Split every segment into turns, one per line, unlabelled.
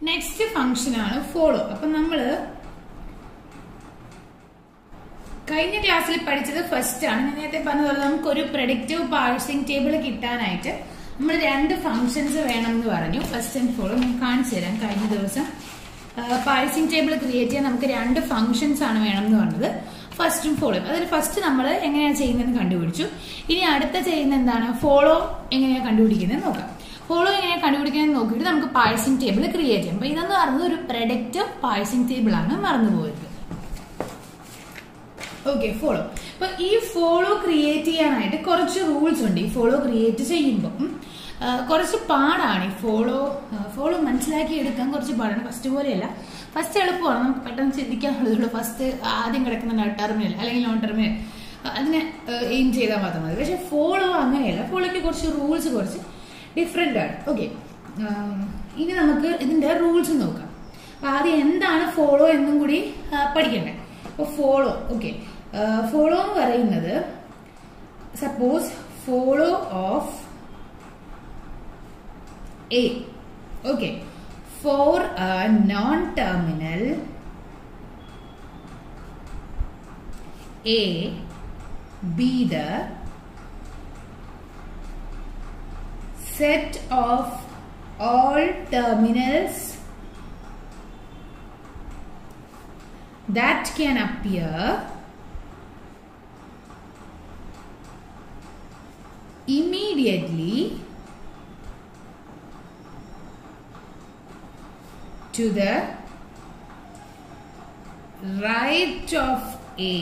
Next function ആണ് follow അപ്പൊ നമ്മള് കഴിഞ്ഞ ക്ലാസ്സിൽ പഠിച്ചത് ഫസ്റ്റ് ആണ് ഞാൻ നേരത്തെ പറഞ്ഞ പോലെ നമുക്ക് ഒരു പ്രൊഡക്റ്റീവ് പാഴ്സിംഗ് ടേബിൾ കിട്ടാനായിട്ട് നമ്മൾ രണ്ട് ഫംഗ്ഷൻസ് വേണം എന്ന് പറഞ്ഞു ഫസ്റ്റ് ആൻഡ് ഫോളോ ഞാൻ കാണിച്ചു തരാം കഴിഞ്ഞ ദിവസം പാഴ്സിംഗ് ടേബിൾ ക്രിയേറ്റ് ചെയ്യാൻ നമുക്ക് രണ്ട് ഫംഗ്ഷൻസ് ആണ് വേണം എന്ന് പറഞ്ഞത് ഫസ്റ്റും ഫോളോയും അതിൽ ഫസ്റ്റ് നമ്മൾ എങ്ങനെയാണ് ചെയ്യുന്നതെന്ന് കണ്ടുപിടിച്ചു ഇനി അടുത്ത ചെയ്യുന്ന എന്താണ് ഫോളോ എങ്ങനെയാണ് കണ്ടുപിടിക്കുന്നത് നോക്കാം ഫോളോ എങ്ങനെ കണ്ടുപിടിക്കുന്നത് നോക്കിയിട്ട് നമുക്ക് പാഴ്സിംഗ് ടേബിൾ ക്രിയേറ്റ് ചെയ്യാം അപ്പൊ ഇതെന്ന് പറയുന്നത് ഒരു പ്രൊഡക്റ്റ് പാഴ്സിംഗ് ടേബിൾ ആണ് മറന്നുപോയത് ഓക്കെ ഫോളോ അപ്പൊ ഈ ഫോളോ ക്രിയേറ്റ് ചെയ്യാനായിട്ട് കുറച്ച് റൂൾസ് ഉണ്ട് ഈ ഫോളോ ക്രിയേറ്റ് ചെയ്യുമ്പോൾ കുറച്ച് പാടാണ് ഈ ഫോളോ ഫോളോ മനസ്സിലാക്കി എടുക്കാൻ കുറച്ച് പാടാണ് ഫസ്റ്റ് പോലെയല്ല ഫസ്റ്റ് എളുപ്പമാണ് നമുക്ക് പെട്ടെന്ന് ചിന്തിക്കാനുള്ളതുള്ളൂ ഫസ്റ്റ് ആദ്യം കിടക്കുന്ന ടെർമിനൽ അല്ലെങ്കിൽ നോൺ ടെർമിനൽ അതിനെ എയിം ചെയ്താൽ മാത്രം മതി പക്ഷെ ഫോളോ അങ്ങനെയല്ല ഫോളോയ്ക്ക് കുറച്ച് റൂൾസ് കുറച്ച് ഡിഫറെൻ്റ് ആണ് ഓക്കെ ഇനി നമുക്ക് ഇതിന്റെ റൂൾസ് നോക്കാം അപ്പൊ ആദ്യം എന്താണ് ഫോളോ എന്നും കൂടി പഠിക്കണ്ടേ അപ്പോൾ ഫോളോ ഓക്കെ ഫോളോ എന്ന് പറയുന്നത് suppose follow of A okay for a non terminal A B the set of all terminals that can appear immediately to the right of A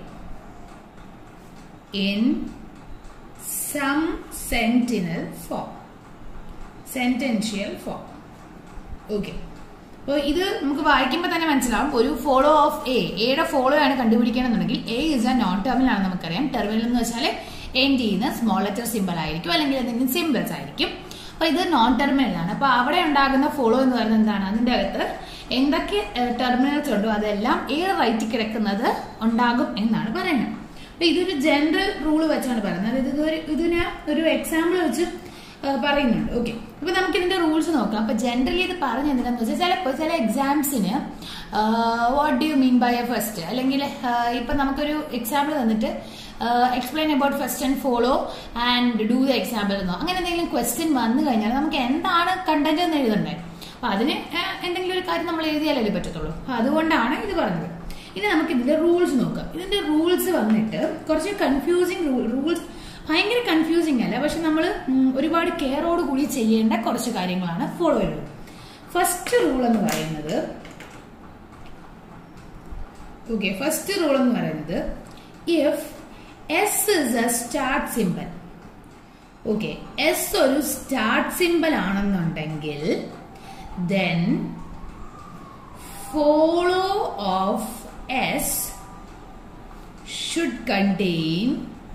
in some sentinel form sentential form okay അപ്പോൾ ഇത് നമുക്ക് വായിക്കുമ്പോൾ തന്നെ മനസ്സിലാവും ഒരു follow of A എയുടെ follow ആണ് കണ്ടുപിടിക്കണമെന്നുണ്ടെങ്കിൽ A is a non terminal ആണ് നമുക്കറിയാം ടെർമിനൽ എന്ന് വെച്ചാൽ എൻഡ് ചെയ്യുന്ന സ്മോൾ ലെറ്റർ സിമ്പിൾ ആയിരിക്കും അല്ലെങ്കിൽ എന്തെങ്കിലും സിമ്പിൾസ് ആയിരിക്കും അപ്പൊ ഇത് നോൺ ടെർമിനൽ ആണ് അപ്പൊ അവിടെ ഉണ്ടാകുന്ന ഫോളോ എന്ന് പറയുന്നത് എന്താണ് അതിന്റെ അകത്ത് എന്തൊക്കെ ടെർമിനൽസ് ഉണ്ടോ അതെല്ലാം ഏത് റൈറ്റിൽ കിടക്കുന്നത് ഉണ്ടാകും എന്നാണ് പറയുന്നത് അപ്പൊ ഇതൊരു ജനറൽ റൂൾ വെച്ചാണ് പറയുന്നത് അതായത് ഇതൊരു ഇതിന് ഒരു എക്സാമ്പിൾ വെച്ച് പറയുന്നുണ്ട് ഓക്കെ അപ്പൊ നമുക്ക് ഇതിന്റെ റൂൾസ് നോക്കാം അപ്പൊ ജനറലി ഇത് പറഞ്ഞു എന്തിനാന്ന് വെച്ചാൽ ചിലപ്പോൾ ചില എക്സാംസിന് what do you mean by a first അല്ലെങ്കിൽ ഇപ്പൊ നമുക്കൊരു എക്സാമ്പിൾ തന്നിട്ട് explain about first and follow and do the example എന്നോ അങ്ങനെ എന്തെങ്കിലും ക്വസ്റ്റ്യൻ വന്നു കഴിഞ്ഞാൽ നമുക്ക് എന്താണ് കണ്ടന്റ് എന്ന് എഴുതണ്ടേ അപ്പൊ അതിന് എന്തെങ്കിലും ഒരു കാര്യം നമ്മൾ എഴുതിയാലല്ലേ പറ്റത്തുള്ളൂ അപ്പൊ അതുകൊണ്ടാണ് ഇത് പറഞ്ഞത് ഇനി നമുക്ക് ഇതിന്റെ റൂൾസ് നോക്കാം ഇതിന്റെ റൂൾസ് വന്നിട്ട് കുറച്ച് കൺഫ്യൂസിങ് റൂൾസ് ഭയങ്കര കൺഫ്യൂസിങ് അല്ല പക്ഷെ നമ്മൾ ഒരുപാട് കെയറോട് കൂടി ചെയ്യേണ്ട കുറച്ച് കാര്യങ്ങളാണ് ഫോളോ ചെയ്യുന്നത് ഫസ്റ്റ് റൂൾ എന്ന് പറയുന്നത് ഓക്കെ ഫസ്റ്റ് റൂൾ എന്ന് പറയുന്നത് if S is a start symbol okay S ഒരു സ്റ്റാർട്ട് സിമ്പൽ ആണെന്നുണ്ടെങ്കിൽ then follow of S should contain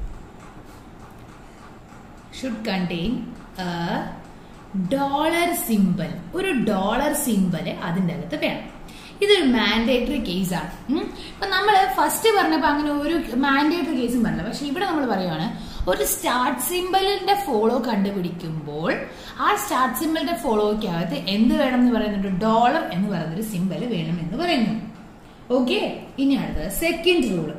should contain a dollar symbol ഒരു ഡോളർ സിമ്പൽ അതിൻ്റെ അകത്ത് വേണം ഇതൊരു മാൻഡേറ്ററി കേസാണ് ഇപ്പൊ നമ്മൾ ഫസ്റ്റ് പറഞ്ഞപ്പോൾ അങ്ങനെ ഒരു മാൻഡേറ്ററി കേസും പറഞ്ഞില്ല പക്ഷെ ഇവിടെ നമ്മൾ പറയുവാണ് ഒരു സ്റ്റാർട്ട് സിമ്പലിന്റെ ഫോളോ കണ്ടുപിടിക്കുമ്പോൾ ആ സ്റ്റാർട്ട് സിമ്പലിന്റെ ഫോളോയ്ക്കകത്ത് എന്ത് വേണം എന്ന് പറയുന്നുണ്ട് ഡോളർ എന്ന് പറയുന്ന ഒരു സിമ്പൽ വേണം എന്ന് പറയുന്നു ഓക്കെ ഇനി അടുത്തത് second rule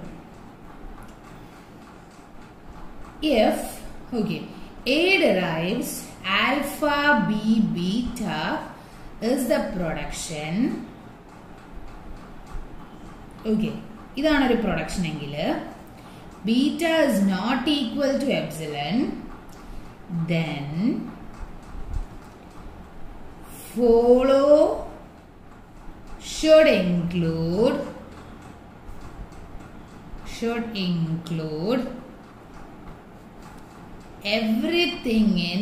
if okay A derives alpha B beta is the production okay ഇതാണ് ഒരു പ്രൊഡക്ഷൻ എങ്കിൽ beta is not equal to epsilon then follow should include should include everything in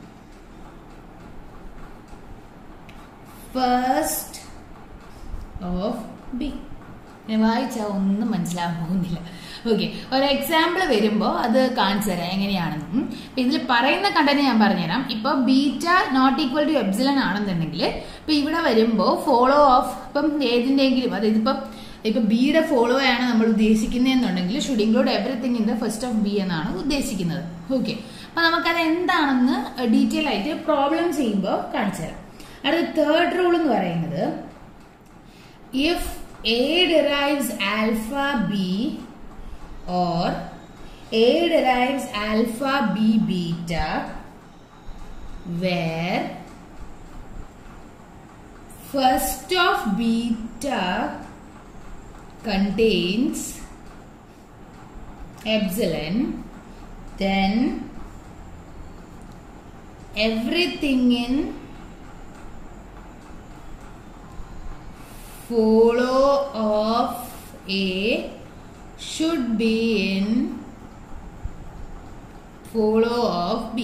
first of B. ഞാൻ വായിച്ചാൽ ഒന്നും മനസ്സിലാകാൻ പോകുന്നില്ല okay ഒരു example വരുമ്പോൾ അത് കാണിച്ചു തരാം എങ്ങനെയാണെന്ന് ഇതിൽ പറയുന്ന കണ്ടന്റ് ഞാൻ പറഞ്ഞുതരാം ഇപ്പൊ beta not equal to epsilon ആണെന്നുണ്ടെങ്കിൽ ഇപ്പൊ ഇവിടെ വരുമ്പോൾ ഫോളോ ഓഫ് ഇപ്പം ഏതിന്റെങ്കിലും അതായത് ഇപ്പം ഇപ്പൊ ബിയുടെ ഫോളോ ആണ് നമ്മൾ ഉദ്ദേശിക്കുന്നതെന്നുണ്ടെങ്കിൽ should include everything in the first of B എന്നാണ് ഉദ്ദേശിക്കുന്നത് ഓക്കെ അപ്പൊ നമുക്കത് എന്താണെന്ന് ഡീറ്റെയിൽ ആയിട്ട് പ്രോബ്ലം ചെയ്യുമ്പോൾ കാണിച്ചു തരാം അടുത്ത തേർഡ് റൂൾ എന്ന് പറയുന്നത് if A derives alpha B or A derives alpha B beta where first of beta contains epsilon then everything in follow of a should be in follow of b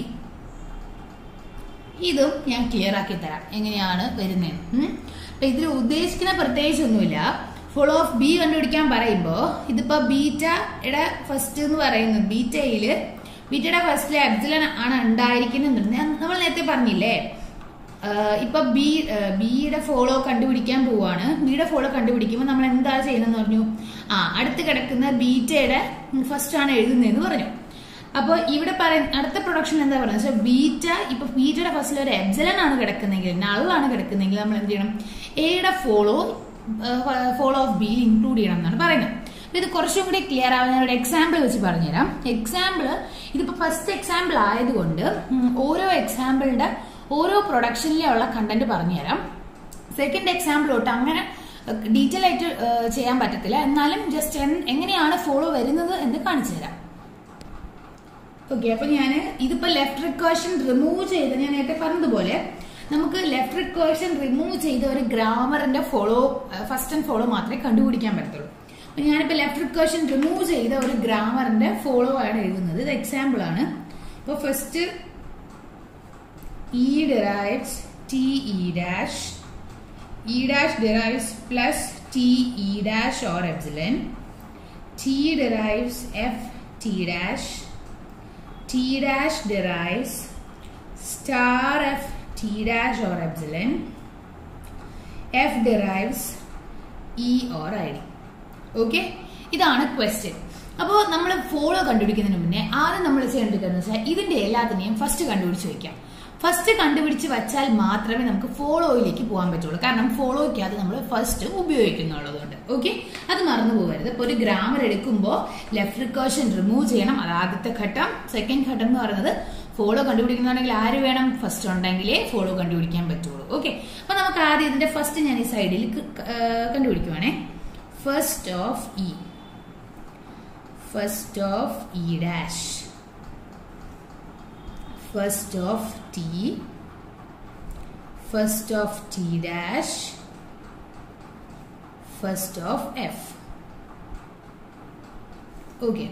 ഇതും ഞാൻ clear ആക്കി തരാം എങ്ങനെയാണ് വരുന്നത് അപ്പൊ ഇതിൽ ഉദ്ദേശിക്കുന്ന പ്രത്യേകിച്ചൊന്നുമില്ല ഫോളോ ഓഫ് ബി കണ്ടുപിടിക്കാൻ പറയുമ്പോൾ ഇതിപ്പോ ബീറ്റയുടെ ഫസ്റ്റ് എന്ന് പറയുന്നത് ബീറ്റയില് ബീറ്റയുടെ ഫസ്റ്റിലെ എബ്സിലൻ ആണ് ഉണ്ടായിരിക്കുന്നത് നമ്മൾ നേരത്തെ പറഞ്ഞില്ലേ ഇപ്പൊ ബി ബിയുടെ ഫോളോ കണ്ടുപിടിക്കാൻ പോവാണ് ബിയുടെ ഫോളോ കണ്ടുപിടിക്കുമ്പോൾ നമ്മൾ എന്താ ചെയ്യുന്നതെന്ന് പറഞ്ഞു ആ അടുത്ത് കിടക്കുന്ന ബീറ്റയുടെ ഫസ്റ്റ് ആണ് എഴുതുന്നതെന്ന് പറഞ്ഞു അപ്പോൾ ഇവിടെ പറയുന്ന അടുത്ത പ്രൊഡക്ഷൻ എന്താ പറയുന്നത് വെച്ചാൽ ബീറ്റ ഇപ്പൊ ബീറ്റയുടെ ഫസ്റ്റിൽ ഒരു എബ്സലൻ ആണ് കിടക്കുന്നെങ്കിൽ നള്ളാണ് കിടക്കുന്നെങ്കിൽ നമ്മൾ എന്ത് ചെയ്യണം എയുടെ ഫോളോ ഫോളോ ഓഫ് ബിയിൽ ഇൻക്ലൂഡ് ചെയ്യണം എന്നാണ് പറയുന്നത് ഇത് കുറച്ചും കൂടി ക്ലിയർ ആവാൻ ഞാൻ ഒരു എക്സാമ്പിൾ വെച്ച് പറഞ്ഞുതരാം എക്സാമ്പിൾ ഇതിപ്പോ ഫസ്റ്റ് എക്സാമ്പിൾ ആയതുകൊണ്ട് ഓരോ എക്സാമ്പിളിന്റെ ഓരോ പ്രൊഡക്ഷനിലുള്ള കണ്ടന്റ് പറഞ്ഞുതരാം സെക്കൻഡ് എക്സാമ്പിൾ തൊട്ട് അങ്ങനെ ഡീറ്റെയിൽ ആയിട്ട് ചെയ്യാൻ പറ്റത്തില്ല എന്നാലും ജസ്റ്റ് എങ്ങനെയാണ് ഫോളോ വരുന്നത് എന്ന് കാണിച്ചു തരാം ഓക്കെ അപ്പൊ ഞാൻ ഇതിപ്പോ ലെഫ്റ്റ് റിക്കേഷൻ റിമൂവ് ചെയ്ത് ഞാൻ നേരത്തെ പറഞ്ഞതുപോലെ നമുക്ക് ലെഫ്റ്റ് റിക്കേഷൻ റിമൂവ് ചെയ്ത ഒരു ഗ്രാമറിന്റെ ഫോളോ ഫസ്റ്റ് ആൻഡ് ഫോളോ മാത്രമേ കണ്ടുപിടിക്കാൻ പറ്റത്തുള്ളൂ അപ്പൊ ഞാനിപ്പോ ലെഫ്റ്റ് റിക്കേഷൻ റിമൂവ് ചെയ്ത ഒരു ഗ്രാമറിന്റെ ഫോളോ ആണ് എഴുതുന്നത് ഇത് എക്സാമ്പിൾ ആണ് ഇപ്പൊ first E derives T E dash E dash derives plus T E dash or epsilon T derives F T dash T dash derives star F T dash or epsilon. F derives E or ID. Okay ഇതാണ് question അപ്പോൾ നമ്മൾ follow കണ്ടുപിടിക്കുന്നതിന് മുന്നേ ആദ്യം നമ്മൾ ചെയ്യേണ്ടതെന്ന് വെച്ചാൽ ഇതിന്റെ എല്ലാത്തിനെയും ഫസ്റ്റ് കണ്ടുപിടിച്ച് വെക്കാം ഫസ്റ്റ് കണ്ടുപിടിച്ച് വച്ചാൽ മാത്രമേ നമുക്ക് ഫോളോയിലേക്ക് പോകാൻ പറ്റുള്ളൂ കാരണം ഫോളോയ്ക്കകത്ത് നമ്മൾ ഫസ്റ്റ് ഉപയോഗിക്കുന്നുള്ളതുകൊണ്ട് ഓക്കെ അത് മറന്നു പോകരുത് ഇപ്പോൾ ഒരു ഗ്രാമർ എടുക്കുമ്പോൾ ലെഫ്റ്റ് റിക്കേഷൻ റിമൂവ് ചെയ്യണം അത് ആദ്യത്തെ ഘട്ടം സെക്കൻഡ് ഘട്ടം എന്ന് പറയുന്നത് ഫോളോ കണ്ടുപിടിക്കുന്നുണ്ടെങ്കിൽ ആര് വേണം ഫസ്റ്റ് ഉണ്ടെങ്കിലേ ഫോളോ കണ്ടുപിടിക്കാൻ പറ്റുള്ളൂ ഓക്കെ അപ്പൊ നമുക്ക് ആദ്യം ഇതിന്റെ ഫസ്റ്റ് ഞാൻ ഈ സൈഡിൽ കണ്ടുപിടിക്കുവാണേ first of E first of E dash first of t first of t dash first of f okay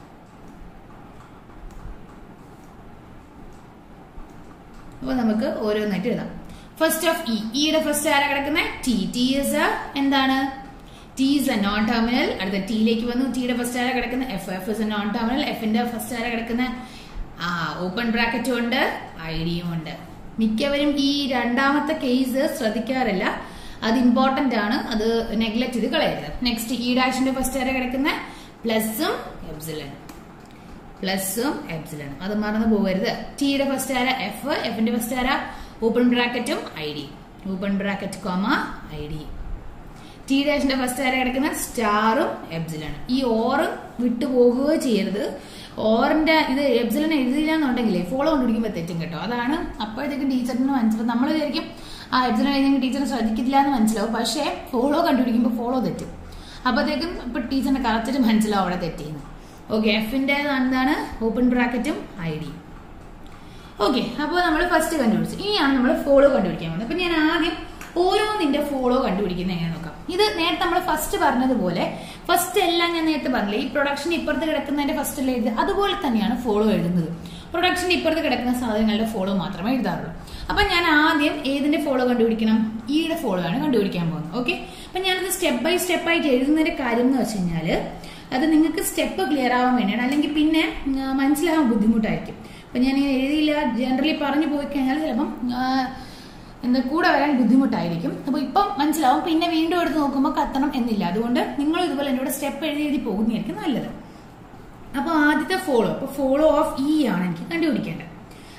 അപ്പൊ നമുക്ക് ഓരോന്നായിട്ട് എഴുതാം ഫസ്റ്റ് ഓഫ് ഇ ഇയുടെ ഫസ്റ്റ് ആരാ കിടക്കുന്നത് ടി ടി ഇസ് എന്താണ് T is a non terminal അടുത്ത ടിയിലേക്ക് വന്നു ടിയുടെ ഫസ്റ്റ് ആരാ കിടക്കുന്നത് F F is a non terminal എഫിന്റെ ഫസ്റ്റ് ആരാ കിടക്കുന്നത് ആ ഓപ്പൺ ബ്രാക്കറ്റും ഉണ്ട് ഐ ഡിയും ഉണ്ട് മിക്കവരും ഈ രണ്ടാമത്തെ കേസ് ശ്രദ്ധിക്കാറില്ല അത് ഇമ്പോർട്ടന്റ് ആണ് അത് നെഗ്ലക്ട് ചെയ്ത് കളയരുത് നെക്സ്റ്റ് ഈ ഡാഷിന്റെ ഫസ്റ്റ് ആരാ കിടക്കുന്ന പ്ലസും എബ്സിലനും പ്ലസും എബ്സിലനും അത് മറന്നു പോകരുത് ടിയുടെ ഫസ്റ്റ് ആര എഫ് എഫിന്റെ ഫസ്റ്റ് ആര ഓപ്പൺ ബ്രാക്കറ്റും I D open bracket comma I D T ഡാഷിന്റെ ഫസ്റ്റ് ആര കിടക്കുന്ന സ്റ്റാറും എബ്സിലനും ഈ ഓറും വിട്ടുപോകുകയോ ചെയ്യരുത് ഓറിന്റെ ഇത് എബ്സിലൻ എഴുതിയില്ല എന്നുണ്ടെങ്കിലേ ഫോളോ കൊണ്ടിരിക്കുമ്പോൾ തെറ്റും കേട്ടോ അതാണ് അപ്പോഴത്തേക്കും ടീച്ചറിന് മനസ്സിലാവും നമ്മൾ വിചാരിക്കും ആ എബ്സിലൻ എഴുതിയെങ്കിൽ ടീച്ചർ ശ്രദ്ധിക്കില്ല എന്ന് മനസ്സിലാവും പക്ഷേ ഫോളോ കണ്ടുപിടിക്കുമ്പോൾ ഫോളോ തെറ്റും അപ്പോഴത്തേക്കും ഇപ്പൊ ടീച്ചറിന്റെ കറക്റ്റ് മനസ്സിലാവും അവിടെ തെറ്റിയെന്ന് ഓക്കെ എഫിന്റെ എന്താണ് ഓപ്പൺ ബ്രാക്കറ്റും ഐ ഡി ഓക്കെ അപ്പോൾ നമ്മൾ ഫസ്റ്റ് കണ്ടുപിടിച്ചു ഇനിയാണ് നമ്മൾ ഫോളോ കണ്ടുപിടിക്കാൻ പോകുന്നത് അപ്പൊ ഞാൻ ആദ്യം ഓരോന്നിന്റെ ഫോളോ കണ്ടുപിടിക്കുന്നത് എങ്ങനെ നോക്കാം ഇത് നേരത്തെ നമ്മൾ ഫസ്റ്റ് പറഞ്ഞതുപോലെ ഫസ്റ്റ് എല്ലാം ഞാൻ നേരത്തെ പറഞ്ഞില്ലേ ഈ പ്രൊഡക്ഷൻ ഇപ്പുറത്ത് കിടക്കുന്നതിന്റെ ഫസ്റ്റ് എല്ലാം എഴുതുക അതുപോലെ തന്നെയാണ് ഫോളോ എഴുതുന്നത് പ്രൊഡക്ഷൻ ഇപ്പുറത്ത് കിടക്കുന്ന സാധനങ്ങളുടെ ഫോളോ മാത്രമേ എഴുതാറുള്ളൂ അപ്പൊ ഞാൻ ആദ്യം ഏതിന്റെ ഫോളോ കണ്ടുപിടിക്കണം ഈയുടെ ഫോളോ ആണ് കണ്ടുപിടിക്കാൻ പോകുന്നത് ഓക്കെ അപ്പൊ ഞാനത് സ്റ്റെപ്പ് ബൈ സ്റ്റെപ്പ് ആയിട്ട് എഴുതുന്നതിന്റെ കാര്യം എന്ന് വെച്ച് കഴിഞ്ഞാല് അത് നിങ്ങൾക്ക് സ്റ്റെപ്പ് ക്ലിയർ ആവാൻ വേണ്ടിയാണ് അല്ലെങ്കിൽ പിന്നെ മനസ്സിലാവാൻ ബുദ്ധിമുട്ടായിരിക്കും അപ്പൊ ഞാൻ എഴുതിയില്ല ജനറലി പറഞ്ഞു പോയി കഴിഞ്ഞാൽ ചിലപ്പം എന്താ കൂടെ വരാൻ ബുദ്ധിമുട്ടായിരിക്കും അപ്പൊ ഇപ്പം മനസ്സിലാവും പിന്നെ വീണ്ടും എടുത്ത് നോക്കുമ്പോൾ കത്തണം എന്നില്ല അതുകൊണ്ട് നിങ്ങൾ ഇതുപോലെ എന്നോട് സ്റ്റെപ്പ് എഴുതി എഴുതി പോകുന്നതായിരിക്കും നല്ലത് അപ്പൊ ആദ്യത്തെ ഫോളോ അപ്പൊ ഫോളോ ഓഫ് ഇ ആണ് എനിക്ക് കണ്ടുപിടിക്കേണ്ടത്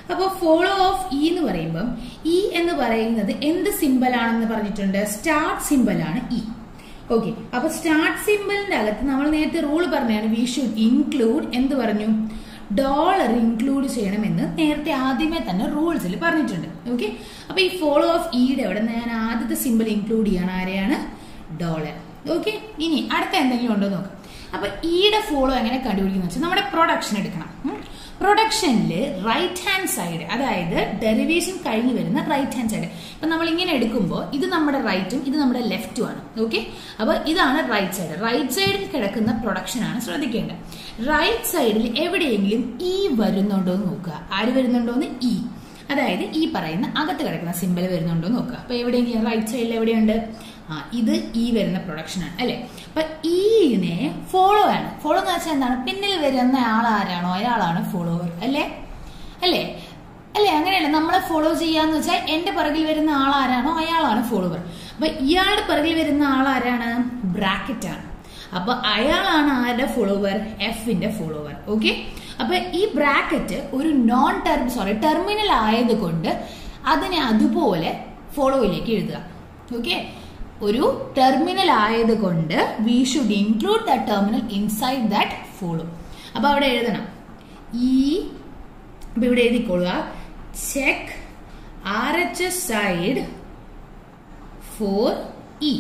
അപ്പോൾ ഫോളോ ഓഫ് ഇ എന്ന് പറയുമ്പം ഇ എന്ന് പറയുന്നത് എന്ത് സിമ്പൽ ആണെന്ന് പറഞ്ഞിട്ടുണ്ട് സ്റ്റാർട്ട് സിമ്പൽ ആണ് ഇ ഓക്കെ അപ്പൊ സ്റ്റാർട്ട് സിമ്പലിന്റെ അകത്ത് നമ്മൾ നേരത്തെ റൂൾ പറഞ്ഞാണ് വി ഷുഡ് ഇൻക്ലൂഡ് എന്ത് പറഞ്ഞു ഡോളർ ഇൻക്ലൂഡ് ചെയ്യണമെന്ന് നേരത്തെ ആദ്യമേ തന്നെ റൂൾസിൽ പറഞ്ഞിട്ടുണ്ട് ഓക്കെ അപ്പൊ ഈ ഫോളോ ഓഫ് ഇയുടെ അവിടെ ഞാൻ ആദ്യത്തെ സിമ്പിൾ ഇൻക്ലൂഡ് ചെയ്യണം ആരെയാണ് ഡോളർ ഓക്കെ ഇനി അടുത്ത എന്തെങ്കിലും ഉണ്ടോ നോക്കാം അപ്പൊ ഈയുടെ ഫോളോ എങ്ങനെ കണ്ടുപിടിക്കുന്ന വെച്ചാൽ നമ്മുടെ പ്രൊഡക്ഷൻ എടുക്കണം പ്രൊഡക്ഷനിൽ റൈറ്റ് ഹാൻഡ് സൈഡ് അതായത് ഡെറിവേഷൻ കഴിഞ്ഞ് വരുന്ന റൈറ്റ് ഹാൻഡ് സൈഡ് ഇപ്പൊ നമ്മൾ ഇങ്ങനെ എടുക്കുമ്പോൾ ഇത് നമ്മുടെ റൈറ്റും ഇത് നമ്മുടെ ലെഫ്റ്റും ആണ് ഓക്കെ അപ്പൊ ഇതാണ് റൈറ്റ് സൈഡ് റൈറ്റ് സൈഡിൽ കിടക്കുന്ന പ്രൊഡക്ഷൻ ആണ് ശ്രദ്ധിക്കേണ്ടത് റൈറ്റ് സൈഡിൽ എവിടെയെങ്കിലും ഇ വരുന്നുണ്ടോ എന്ന് നോക്കുക ആര് വരുന്നുണ്ടോ എന്ന് ഇ അതായത് ഈ പറയുന്ന അകത്ത് കിടക്കുന്ന സിമ്പിൾ വരുന്നുണ്ടോ എന്ന് നോക്കുക അപ്പൊ എവിടെയെങ്കിലും റൈറ്റ് സൈഡിൽ എവിടെയുണ്ട് ആ ഇത് ഈ വരുന്ന പ്രൊഡക്ഷൻ ആണ് അല്ലെ അപ്പൊ ഈനെ ഫോളോ ആണ് ഫോളോ എന്ന് വെച്ചാൽ എന്താണ് പിന്നിൽ വരുന്ന ആൾ ആരാണോ അയാളാണ് ഫോളോവർ അല്ലേ അല്ലേ അല്ലേ അങ്ങനെയല്ല നമ്മളെ ഫോളോ ചെയ്യാന്ന് വെച്ചാൽ എന്റെ പിറകിൽ വരുന്ന ആൾ ആരാണോ അയാളാണ് ഫോളോവർ അപ്പൊ ഇയാളുടെ പിറകിൽ വരുന്ന ആൾ ആരാണ് ബ്രാക്കറ്റ് ആണ് അപ്പൊ അയാളാണ് ആരുടെ ഫോളോവർ എഫിന്റെ ഫോളോവർ ഓക്കെ അപ്പൊ ഈ ബ്രാക്കറ്റ് ഒരു നോൺ ടെർം സോറി ടെർമിനൽ ആയതുകൊണ്ട് അതിനെ അതുപോലെ ഫോളോയിലേക്ക് എഴുതുക ഓക്കെ ഒരു ടെർമിനൽ ആയതുകൊണ്ട് we should include the terminal inside that follow അപ്പൊ അവിടെ എഴുതണം ഈ അപ്പൊ ഇവിടെ എഴുതിക്കൊള്ളുക check R H S side for E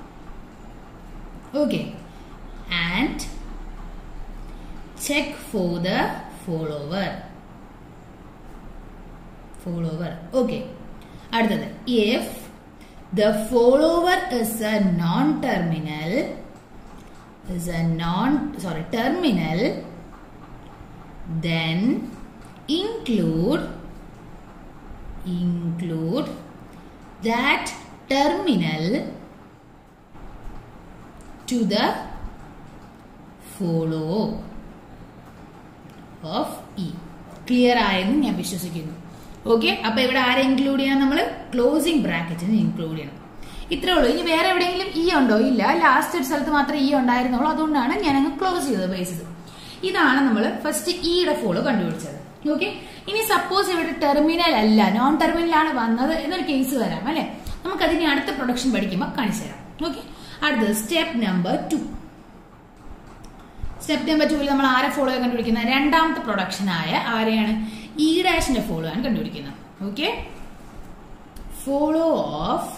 okay and check for the follower follower okay അടുത്തത് if the follower is a non-terminal is a non sorry terminal then include include that terminal to the follow of E clear ആയെന്ന് ഞാൻ വിശ്വസിക്കുന്നു okay അപ്പൊ ഇവിടെ ആരെ include ചെയ്യണം നമ്മൾ closing ബ്രാക്കറ്റിന് include ചെയ്യണം ഇത്രേ ഉള്ളൂ ഇനി വേറെ എവിടെയെങ്കിലും ഇ ഉണ്ടോ ഇല്ല ലാസ്റ്റ് ഒരു സ്ഥലത്ത് മാത്രമേ ഇ ഉണ്ടായിരുന്നുള്ളൂ അതുകൊണ്ടാണ് ഞാൻ അങ്ങ് ക്ലോസ് ചെയ്തത് ബേസിസ് ഇതാണ് നമ്മൾ ഫസ്റ്റ് ഇയുടെ ഫോളോ കണ്ടുപിടിച്ചത് ഓക്കെ ഇനി സപ്പോസ് ഇവിടെ ടെർമിനൽ അല്ല നോൺ ടെർമിനലാണ് വന്നത് എന്നൊരു കേസ് വരാം അല്ലെ നമുക്കതിന് അടുത്ത പ്രൊഡക്ഷൻ പഠിക്കുമ്പോൾ കാണിച്ചു തരാം ഓക്കെ അടുത്തത് step number two step number ടൂവിൽ നമ്മൾ ആരെ ഫോളോ കണ്ടുപിടിക്കുന്നത് രണ്ടാമത്തെ പ്രൊഡക്ഷൻ ആയ ആരെയാണ് ഇ ഡാഷിന്റെ ഫോളോ ആണ് കണ്ടുപിടിക്കുന്നത് okay follow of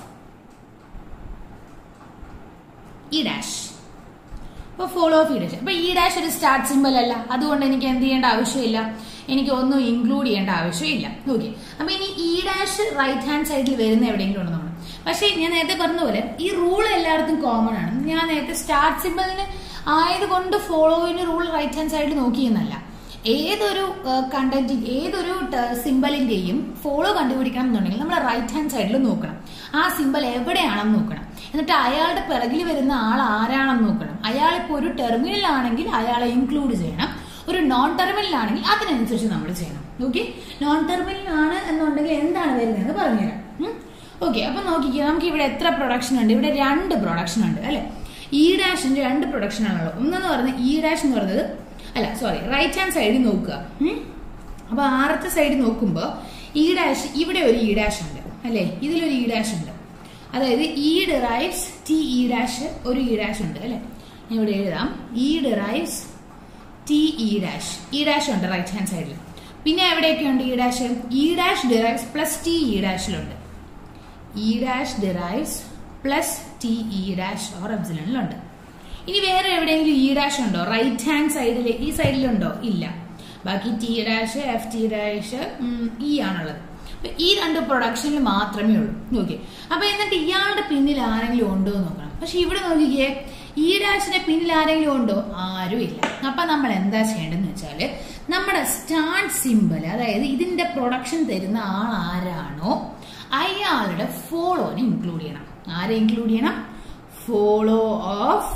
E dash അപ്പൊ ഫോളോ ഓഫ് ഇ ഡാഷ് അപ്പൊ ഇ ഡാഷ് ഒരു സ്റ്റാർട്ട് സിമ്പിൾ അല്ല അതുകൊണ്ട് എനിക്ക് എന്ത് ചെയ്യേണ്ട ആവശ്യമില്ല എനിക്ക് ഒന്നും ഇൻക്ലൂഡ് ചെയ്യേണ്ട ആവശ്യമില്ല ഓക്കെ അപ്പൊ ഇനി ഇ ഡാഷ് റൈറ്റ് ഹാൻഡ് സൈഡിൽ വരുന്ന എവിടെയെങ്കിലും ഉണ്ടോ നമ്മൾ പക്ഷേ ഞാൻ നേരത്തെ പറഞ്ഞ പോലെ ഈ റൂൾ എല്ലായിടത്തും കോമൺ ആണ് ഞാൻ നേരത്തെ സ്റ്റാർട്ട് സിമ്പിളിന് ആയതുകൊണ്ട് ഫോളോയിന് റൂൾ റൈറ്റ് ഹാൻഡ് സൈഡിൽ നോക്കിയെന്നല്ല ഏതൊരു കണ്ടന്റ് ഏതൊരു സിമ്പലിന്റെയും ഫോളോ കണ്ടുപിടിക്കണം എന്നുണ്ടെങ്കിൽ നമ്മൾ റൈറ്റ് ഹാൻഡ് സൈഡിൽ നോക്കണം ആ സിമ്പൽ എവിടെയാണെന്ന് നോക്കണം എന്നിട്ട് അയാളുടെ പിറകിൽ വരുന്ന ആൾ ആരാണെന്ന് നോക്കണം അയാൾ ഇപ്പോൾ ഒരു ടെർമിനൽ ആണെങ്കിൽ അയാളെ ഇൻക്ലൂഡ് ചെയ്യണം ഒരു നോൺ ടെർമിനൽ ആണെങ്കിൽ അതിനനുസരിച്ച് നമ്മൾ ചെയ്യണം ഓക്കെ നോൺ ടെർമിനൽ ആണ് എന്നുണ്ടെങ്കിൽ എന്താണ് വരുന്നതെന്ന് പറഞ്ഞുതരാം ഓക്കെ അപ്പൊ നോക്കിക്കുക നമുക്ക് ഇവിടെ എത്ര പ്രൊഡക്ഷൻ ഉണ്ട് ഇവിടെ രണ്ട് പ്രൊഡക്ഷൻ ഉണ്ട് അല്ലെ ഇ ഡാഷിന്റെ രണ്ട് പ്രൊഡക്ഷൻ ആണല്ലോ ഒന്നെന്ന് പറഞ്ഞാൽ ഇ ഡാഷ് എന്ന് പറയുന്നത് അല്ല സോറി റൈറ്റ് ഹാൻഡ് സൈഡിൽ നോക്കുക അപ്പൊ ആറത്തെ സൈഡിൽ നോക്കുമ്പോൾ ഇ ഡാഷ് ഇവിടെ ഒരു ഇ ഡാഷ് ഉണ്ട് അല്ലെ ഇതിലൊരു ഇ ഡാഷ് ഉണ്ട് അതായത് E derives T E dash ഒരു ഇ ഡാഷ് ഉണ്ട് അല്ലെ ഞാൻ ഇവിടെ എഴുതാം E derives T E dash E dash ഉണ്ട് റൈറ്റ് ഹാൻഡ് സൈഡിൽ പിന്നെ എവിടെയൊക്കെ ഉണ്ട് E dash E dash derives plus T E ഡാഷിലുണ്ട് E dash derives plus T E dash or എബ്സിലണിലുണ്ട് ഇനി വേറെ എവിടെയെങ്കിലും ഇ ഡാഷ് ഉണ്ടോ റൈറ്റ് ഹാൻഡ് സൈഡിൽ ഈ സൈഡിലുണ്ടോ ഇല്ല ബാക്കി T dash F T dash E ആണുള്ളത് അപ്പൊ ഈ രണ്ട് പ്രൊഡക്ഷനിൽ മാത്രമേ ഉള്ളൂ ഓക്കെ അപ്പൊ എന്നിട്ട് ഇയാളുടെ പിന്നിൽ ആരെങ്കിലും ഉണ്ടോ എന്ന് നോക്കണം പക്ഷെ ഇവിടെ നോക്കിക്കേ ഈ ഡാഷിന്റെ പിന്നിൽ ആരെങ്കിലും ഉണ്ടോ ആരും ഇല്ല അപ്പൊ നമ്മൾ എന്താ ചെയ്യേണ്ടതെന്ന് വെച്ചാല് നമ്മുടെ സ്റ്റാർട്ട് സിമ്പിൾ അതായത് ഇതിന്റെ പ്രൊഡക്ഷൻ തരുന്ന ആൾ ആരാണോ അയാളുടെ ഫോളോനെ ഇൻക്ലൂഡ് ചെയ്യണം ആരെ ഇൻക്ലൂഡ് ചെയ്യണം ഫോളോ ഓഫ്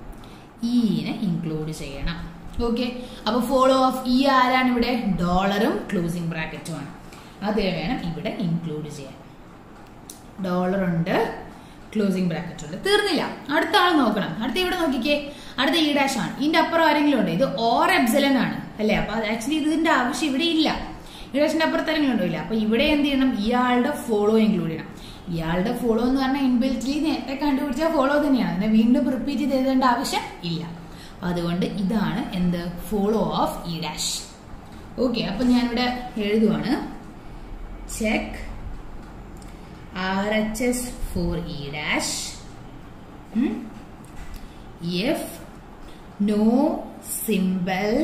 ഇനെ ഇൻക്ലൂഡ് ചെയ്യണം ഓക്കെ അപ്പൊ ഫോളോ ഓഫ് ഇ ആരാണ് ഇവിടെ ഡോളറും ക്ലോസിംഗ് ബ്രാക്കറ്റും ആണ് അതേ വേണം ഇവിടെ ഇൻക്ലൂഡ് ചെയ്യാൻ ഡോളർ ഉണ്ട് ക്ലോസിംഗ് ബ്രാക്കറ്റ് ഉണ്ട് തീർന്നില്ല അടുത്ത ആൾ നോക്കണം അടുത്ത ഇവിടെ നോക്കിക്കേ അടുത്ത ഈ ഡാഷ് ആണ് ഇതിന്റെ അപ്പുറം ആരെങ്കിലും ഉണ്ട് ഇത് ഓർ എബ്സലൻ ആണ് അല്ലേ അപ്പൊ ആക്ച്വലി ഇതിന്റെ ആവശ്യം ഇവിടെ ഇല്ല ഇഡാഷിന്റെ അപ്പുറത്ത് ആരെങ്കിലും ഉണ്ടോ ഇല്ല അപ്പൊ ഇവിടെ എന്ത് ചെയ്യണം ഇയാളുടെ ഫോളോ ഇൻക്ലൂഡ് ചെയ്യണം ഇയാളുടെ ഫോളോ എന്ന് പറഞ്ഞാൽ ഇൻബിൽറ്റ്ലി നേരത്തെ കണ്ടുപിടിച്ച ഫോളോ തന്നെയാണ് അതിനെ വീണ്ടും റിപ്പീറ്റ് ചെയ്ത് എഴുതേണ്ട ആവശ്യം ഇല്ല അപ്പൊ അതുകൊണ്ട് ഇതാണ് എന്ത് follow of E dash okay അപ്പൊ ഞാനിവിടെ എഴുതുവാണ് check R H S for E dash if no symbol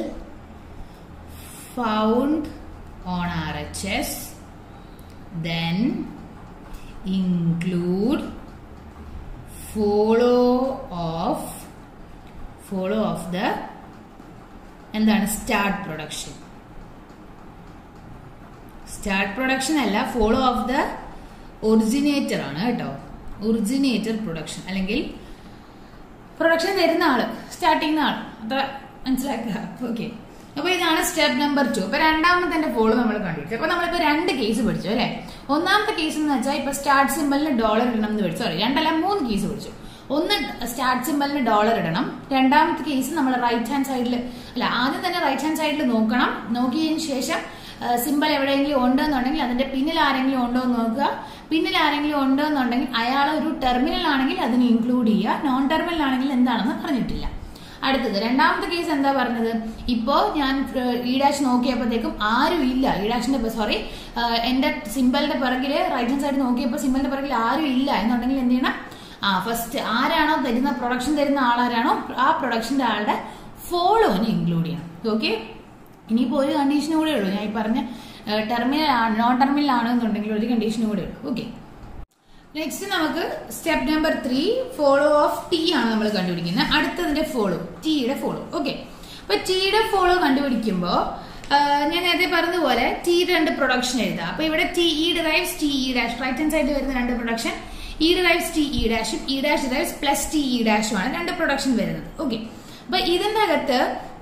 found on RHS then include follow of follow of the എന്താണ് സ്റ്റാർട്ട് പ്രൊഡക്ഷൻ സ്റ്റാർട്ട് പ്രൊഡക്ഷൻ അല്ല ഫോളോ ഓഫ് ദ ഒറിജിനേറ്റർ ആണ് കേട്ടോ originator production അല്ലെങ്കിൽ production തരുന്ന ആള് start ചെയ്യുന്ന ആള് അത്ര മനസ്സിലാക്കുക ഓക്കെ അപ്പൊ ഇതാണ് സ്റ്റെപ്പ് നമ്പർ ടു അപ്പൊ രണ്ടാമത്തെ ഫോളോ നമ്മൾ കണ്ടുപിടിച്ചു അപ്പൊ നമ്മളിപ്പോ രണ്ട് കേസ് പഠിച്ചു അല്ലെ ഒന്നാമത്തെ കേസ് എന്ന് വെച്ചാൽ ഇപ്പൊ സ്റ്റാർട്ട് സിമ്പലിന് ഡോളർ ഇടണം എന്ന് പഠിച്ചു സോറി രണ്ടല്ല മൂന്ന് കേസ് പഠിച്ചു ഒന്ന് സ്റ്റാർട്ട് സിമ്പലിന് ഡോളർ ഇടണം രണ്ടാമത്തെ കേസ് നമ്മൾ റൈറ്റ് ഹാൻഡ് സൈഡിൽ അല്ല ആദ്യം തന്നെ റൈറ്റ് ഹാൻഡ് സൈഡിൽ നോക്കണം നോക്കിയതിന് ശേഷം സിമ്പിൾ എവിടെയെങ്കിലും ഉണ്ടെന്നുണ്ടെങ്കിൽ അതിന്റെ പിന്നിൽ ആരെങ്കിലും ഉണ്ടോ എന്ന് നോക്കുക പിന്നിൽ ആരെങ്കിലും ഉണ്ടോ എന്നുണ്ടെങ്കിൽ അയാൾ ഒരു ടെർമിനൽ ആണെങ്കിൽ അതിന് ഇൻക്ലൂഡ് ചെയ്യുക നോൺ ടെർമിനൽ ആണെങ്കിൽ എന്താണെന്ന് പറഞ്ഞിട്ടില്ല അടുത്തത് രണ്ടാമത്തെ കേസ് എന്താ പറഞ്ഞത് ഇപ്പോ ഞാൻ ഈ ഡാഷ് നോക്കിയപ്പോഴത്തേക്കും ആരും ഇല്ല ഈ ഡാഷിന്റെ സോറി എന്റെ സിമ്പിളിന്റെ പിറകില് റൈറ്റ് ഹാൻഡ് സൈഡ് നോക്കിയപ്പോൾ സിമ്പിളിന്റെ പിറകിൽ ആരും ഇല്ല എന്നുണ്ടെങ്കിൽ എന്ത് ചെയ്യണം ആ ഫസ്റ്റ് ആരാണോ തരുന്ന പ്രൊഡക്ഷൻ തരുന്ന ആളാരാണോ ആ പ്രൊഡക്ഷന്റെ ആളുടെ ഫോളോനെ ഇൻക്ലൂഡ് ചെയ്യണം ഓക്കെ ഇനിയിപ്പോ ഒരു കണ്ടീഷൻ കൂടെ ഉള്ളൂ ഞാൻ ഈ പറഞ്ഞ ടെർമിനൽ ആണ് നോൺ ടെർമിനൽ ആണെന്നുണ്ടെങ്കിൽ ഒരു കണ്ടീഷൻ കൂടെ ഉള്ളൂ ഓക്കെ നെക്സ്റ്റ് നമുക്ക് step number three follow of T ആണ് നമ്മൾ കണ്ടുപിടിക്കുന്നത് അടുത്തതിന്റെ ഫോളോ ടിയുടെ ഫോളോ ഓക്കെ അപ്പൊ ടിയുടെ ഫോളോ കണ്ടുപിടിക്കുമ്പോ ഞാൻ നേരത്തെ പറഞ്ഞതുപോലെ ടി രണ്ട് പ്രൊഡക്ഷൻ എഴുതാം അപ്പൊ ഇവിടെ T E derives T E dash right hand സൈഡിൽ വരുന്ന രണ്ട് പ്രൊഡക്ഷൻ ഇ ഡിറൈവ്സ് ടി ഇ ഡാഷും E dash derives plus T ഇ ഡാഷും ആണ് രണ്ട് പ്രൊഡക്ഷൻ വരുന്നത് ഓക്കെ അപ്പൊ ഇതിന്റെ അകത്ത്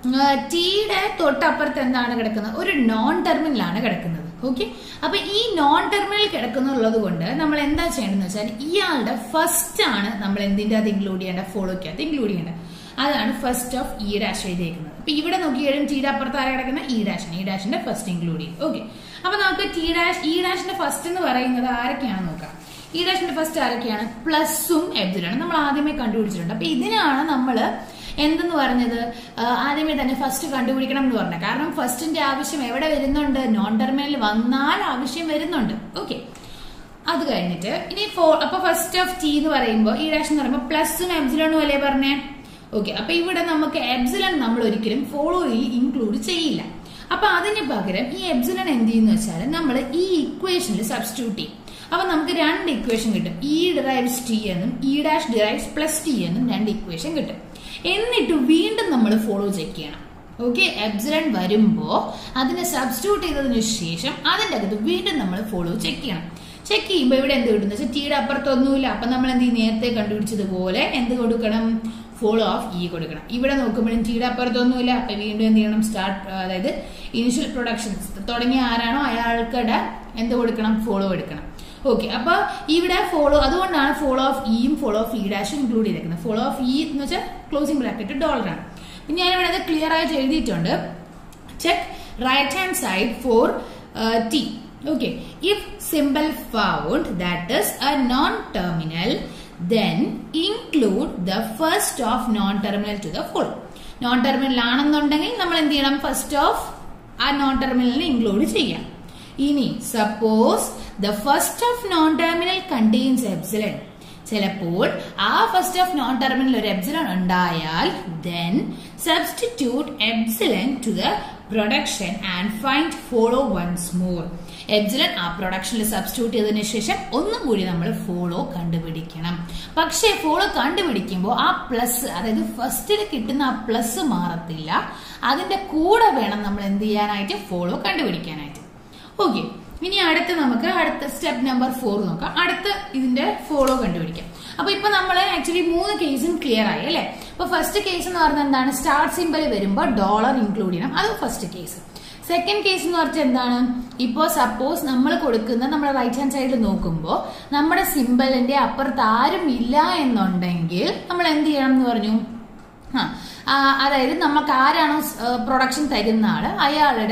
ടിയുടെ തൊട്ടപ്പുറത്ത് എന്താണ് കിടക്കുന്നത് ഒരു നോൺ ടെർമിനലാണ് കിടക്കുന്നത് ഓക്കെ അപ്പൊ ഈ നോൺ ടെർമിനൽ കിടക്കുന്നുള്ളത് കൊണ്ട് നമ്മൾ എന്താ ചെയ്യേണ്ടതെന്ന് വെച്ചാൽ ഇയാളുടെ ഫസ്റ്റ് ആണ് നമ്മൾ എന്തിന്റെ അത് ഇൻക്ലൂഡ് ചെയ്യേണ്ട ഫോളോയ്ക്കകത്ത് ഇൻക്ലൂഡ് ചെയ്യേണ്ടത് അതാണ് ഫസ്റ്റ് ഓഫ് ഇ ഡാഷ് എഴുതിയേക്കുന്നത് അപ്പൊ ഇവിടെ നോക്കിയാലും ടിയുടെ അപ്പുറത്ത് ആരാ കിടക്കുന്ന ഇ ഡാഷ് ഇ ഡാഷിന്റെ ഫസ്റ്റ് ഇൻക്ലൂഡ് ചെയ്യും ഓക്കെ അപ്പൊ നമുക്ക് ടി ഡാഷ് ഇ ഡാഷിന്റെ ഫസ്റ്റ് എന്ന് പറയുന്നത് ആരൊക്കെയാണെന്ന് നോക്കാം ഇ ഡാഷിന്റെ ഫസ്റ്റ് ആരൊക്കെയാണ് പ്ലസും എബ്സിലാണ് നമ്മൾ ആദ്യമേ കണ്ടുപിടിച്ചിട്ടുണ്ട് അപ്പൊ ഇതിനാണ് നമ്മൾ എന്തെന്ന് പറഞ്ഞത് ആദ്യമേ തന്നെ ഫസ്റ്റ് കണ്ടുപിടിക്കണം എന്ന് പറഞ്ഞത് കാരണം ഫസ്റ്റിന്റെ ആവശ്യം എവിടെ വരുന്നുണ്ട് നോൺ ടെർമിനൽ വന്നാൽ ആവശ്യം വരുന്നുണ്ട് ഓക്കെ അത് കഴിഞ്ഞിട്ട് ഇനി ഫോർ അപ്പൊ ഫസ്റ്റ് ഓഫ് ടി എന്ന് പറയുമ്പോൾ ഈ ഡാഷ് എന്ന് പറയുമ്പോൾ പ്ലസും എബ്സിലോണും അല്ലേ പറഞ്ഞേ ഓക്കെ അപ്പൊ ഇവിടെ നമുക്ക് എബ്സിലൺ നമ്മൾ ഒരിക്കലും ഫോളോയിൽ ഇൻക്ലൂഡ് ചെയ്യില്ല അപ്പൊ അതിന് പകരം ഈ എബ്സിലൺ എന്ത് ചെയ്യുന്ന വെച്ചാൽ നമ്മൾ ഈ ഇക്വേഷനിൽ സബ്സ്റ്റിറ്റ്യൂട്ട് ചെയ്യും അപ്പൊ നമുക്ക് രണ്ട് ഇക്വേഷൻ കിട്ടും ഇ ഡിറൈവ്സ് ടി എന്നും E dash derives plus T എന്നും രണ്ട് ഇക്വേഷൻ കിട്ടും എന്നിട്ട് വീണ്ടും നമ്മൾ ഫോളോ ചെക്ക് ചെയ്യണം ഓക്കെ എബ്സിലൺ വരുമ്പോ അതിനെ സബ്സ്റ്റിറ്റ്യൂട്ട് ചെയ്തതിനു ശേഷം അതിന്റെ അകത്ത് വീണ്ടും നമ്മൾ ഫോളോ ചെക്ക് ചെയ്യണം ചെക്ക് ചെയ്യുമ്പോൾ ഇവിടെ എന്ത് കിട്ടും വെച്ചാൽ ടിയുടെ അപ്പുറത്തൊന്നുമില്ല അപ്പൊ നമ്മൾ എന്ത് ചെയ്യും നേരത്തെ കണ്ടുപിടിച്ചതുപോലെ എന്ത് കൊടുക്കണം ഫോളോ ഓഫ് ഇ കൊടുക്കണം ഇവിടെ നോക്കുമ്പോഴും ടിയുടെ അപ്പുറത്തൊന്നുമില്ല അപ്പൊ വീണ്ടും എന്ത് ചെയ്യണം സ്റ്റാർട്ട് അതായത് ഇനിഷ്യൽ പ്രൊഡക്ഷൻ തുടങ്ങിയ ആരാണോ അയാൾക്കിടെ എന്ത് കൊടുക്കണം ഫോളോ എടുക്കണം ഓക്കെ അപ്പൊ ഇവിടെ ഫോളോ അതുകൊണ്ടാണ് ഫോളോ ഓഫ് ഇയും ഫോളോ ഓഫ് ഇ ഡാഷും ഇൻക്ലൂഡ് ചെയ്തേക്കുന്നത് ഫോളോ ഓഫ് ഇ എന്ന് വെച്ചാൽ ക്ലോസിംഗ് ബ്രാക്കറ്റ് ഡോളർ ആണ് പിന്നെ ഞാൻ ഇവിടെ അത് ക്ലിയർ ആയിട്ട് എഴുതിയിട്ടുണ്ട് check right hand side for T okay if symbol found that is a non-terminal then include the first of non-terminal to the full non-terminal ആണെന്നുണ്ടെങ്കിൽ നമ്മൾ എന്ത് ചെയ്യണം ഫസ്റ്റ് ഓഫ് ആ നോൺ ടെർമിനലിനെ ഇൻക്ലൂഡ് ചെയ്യാം ഇനി suppose the first of non terminal contains epsilon ചിലപ്പോൾ ആ ഫസ്റ്റ് ഓഫ് നോൺ ടെർമിനൽ ഒരു എപ്സിലൺ ഉണ്ടായാൽ then substitute epsilon to the production and find follow once more epsilon ആ പ്രൊഡക്ഷനിൽ സബ്സ്റ്റിറ്റ്യൂട്ട് ചെയ്തതിനു ശേഷം ഒന്നും കൂടി നമ്മൾ ഫോളോ കണ്ടുപിടിക്കണം പക്ഷേ ഫോളോ കണ്ടുപിടിക്കുമ്പോൾ ആ പ്ലസ് അതായത് ഫസ്റ്റിൽ കിട്ടുന്ന ആ പ്ലസ് മാറത്തില്ല അതിന്റെ കൂടെ വേണം നമ്മൾ എന്ത് ചെയ്യാനായിട്ട് ഫോളോ കണ്ടുപിടിക്കാനായിട്ട് ഓക്കെ ഇനി അടുത്ത് നമുക്ക് അടുത്ത സ്റ്റെപ്പ് നമ്പർ ഫോർ നോക്കാം അടുത്ത ഇതിന്റെ ഫോളോ കണ്ടുപിടിക്കാം അപ്പൊ ഇപ്പൊ നമ്മൾ ആക്ച്വലി മൂന്ന് കേസും ക്ലിയർ ആയി അല്ലെ അപ്പൊ ഫസ്റ്റ് കേസ് എന്ന് പറഞ്ഞാൽ എന്താണ് സ്റ്റാർട്ട് സിമ്പിൾ വരുമ്പോൾ ഡോളർ ഇൻക്ലൂഡ് ചെയ്യണം അത് ഫസ്റ്റ് കേസ് സെക്കൻഡ് കേസ് എന്ന് പറഞ്ഞാൽ എന്താണ് ഇപ്പോ സപ്പോസ് നമ്മൾ കൊടുക്കുന്ന നമ്മുടെ റൈറ്റ് ഹാൻഡ് സൈഡിൽ നോക്കുമ്പോൾ നമ്മുടെ സിമ്പിളിന്റെ അപ്പുറത്ത് ആരും ഇല്ല എന്നുണ്ടെങ്കിൽ നമ്മൾ എന്ത് ചെയ്യണം എന്ന് പറഞ്ഞു ആ അതായത് നമുക്ക് ആരാണോ പ്രൊഡക്ഷൻ തരുന്ന ആള് അയാളുടെ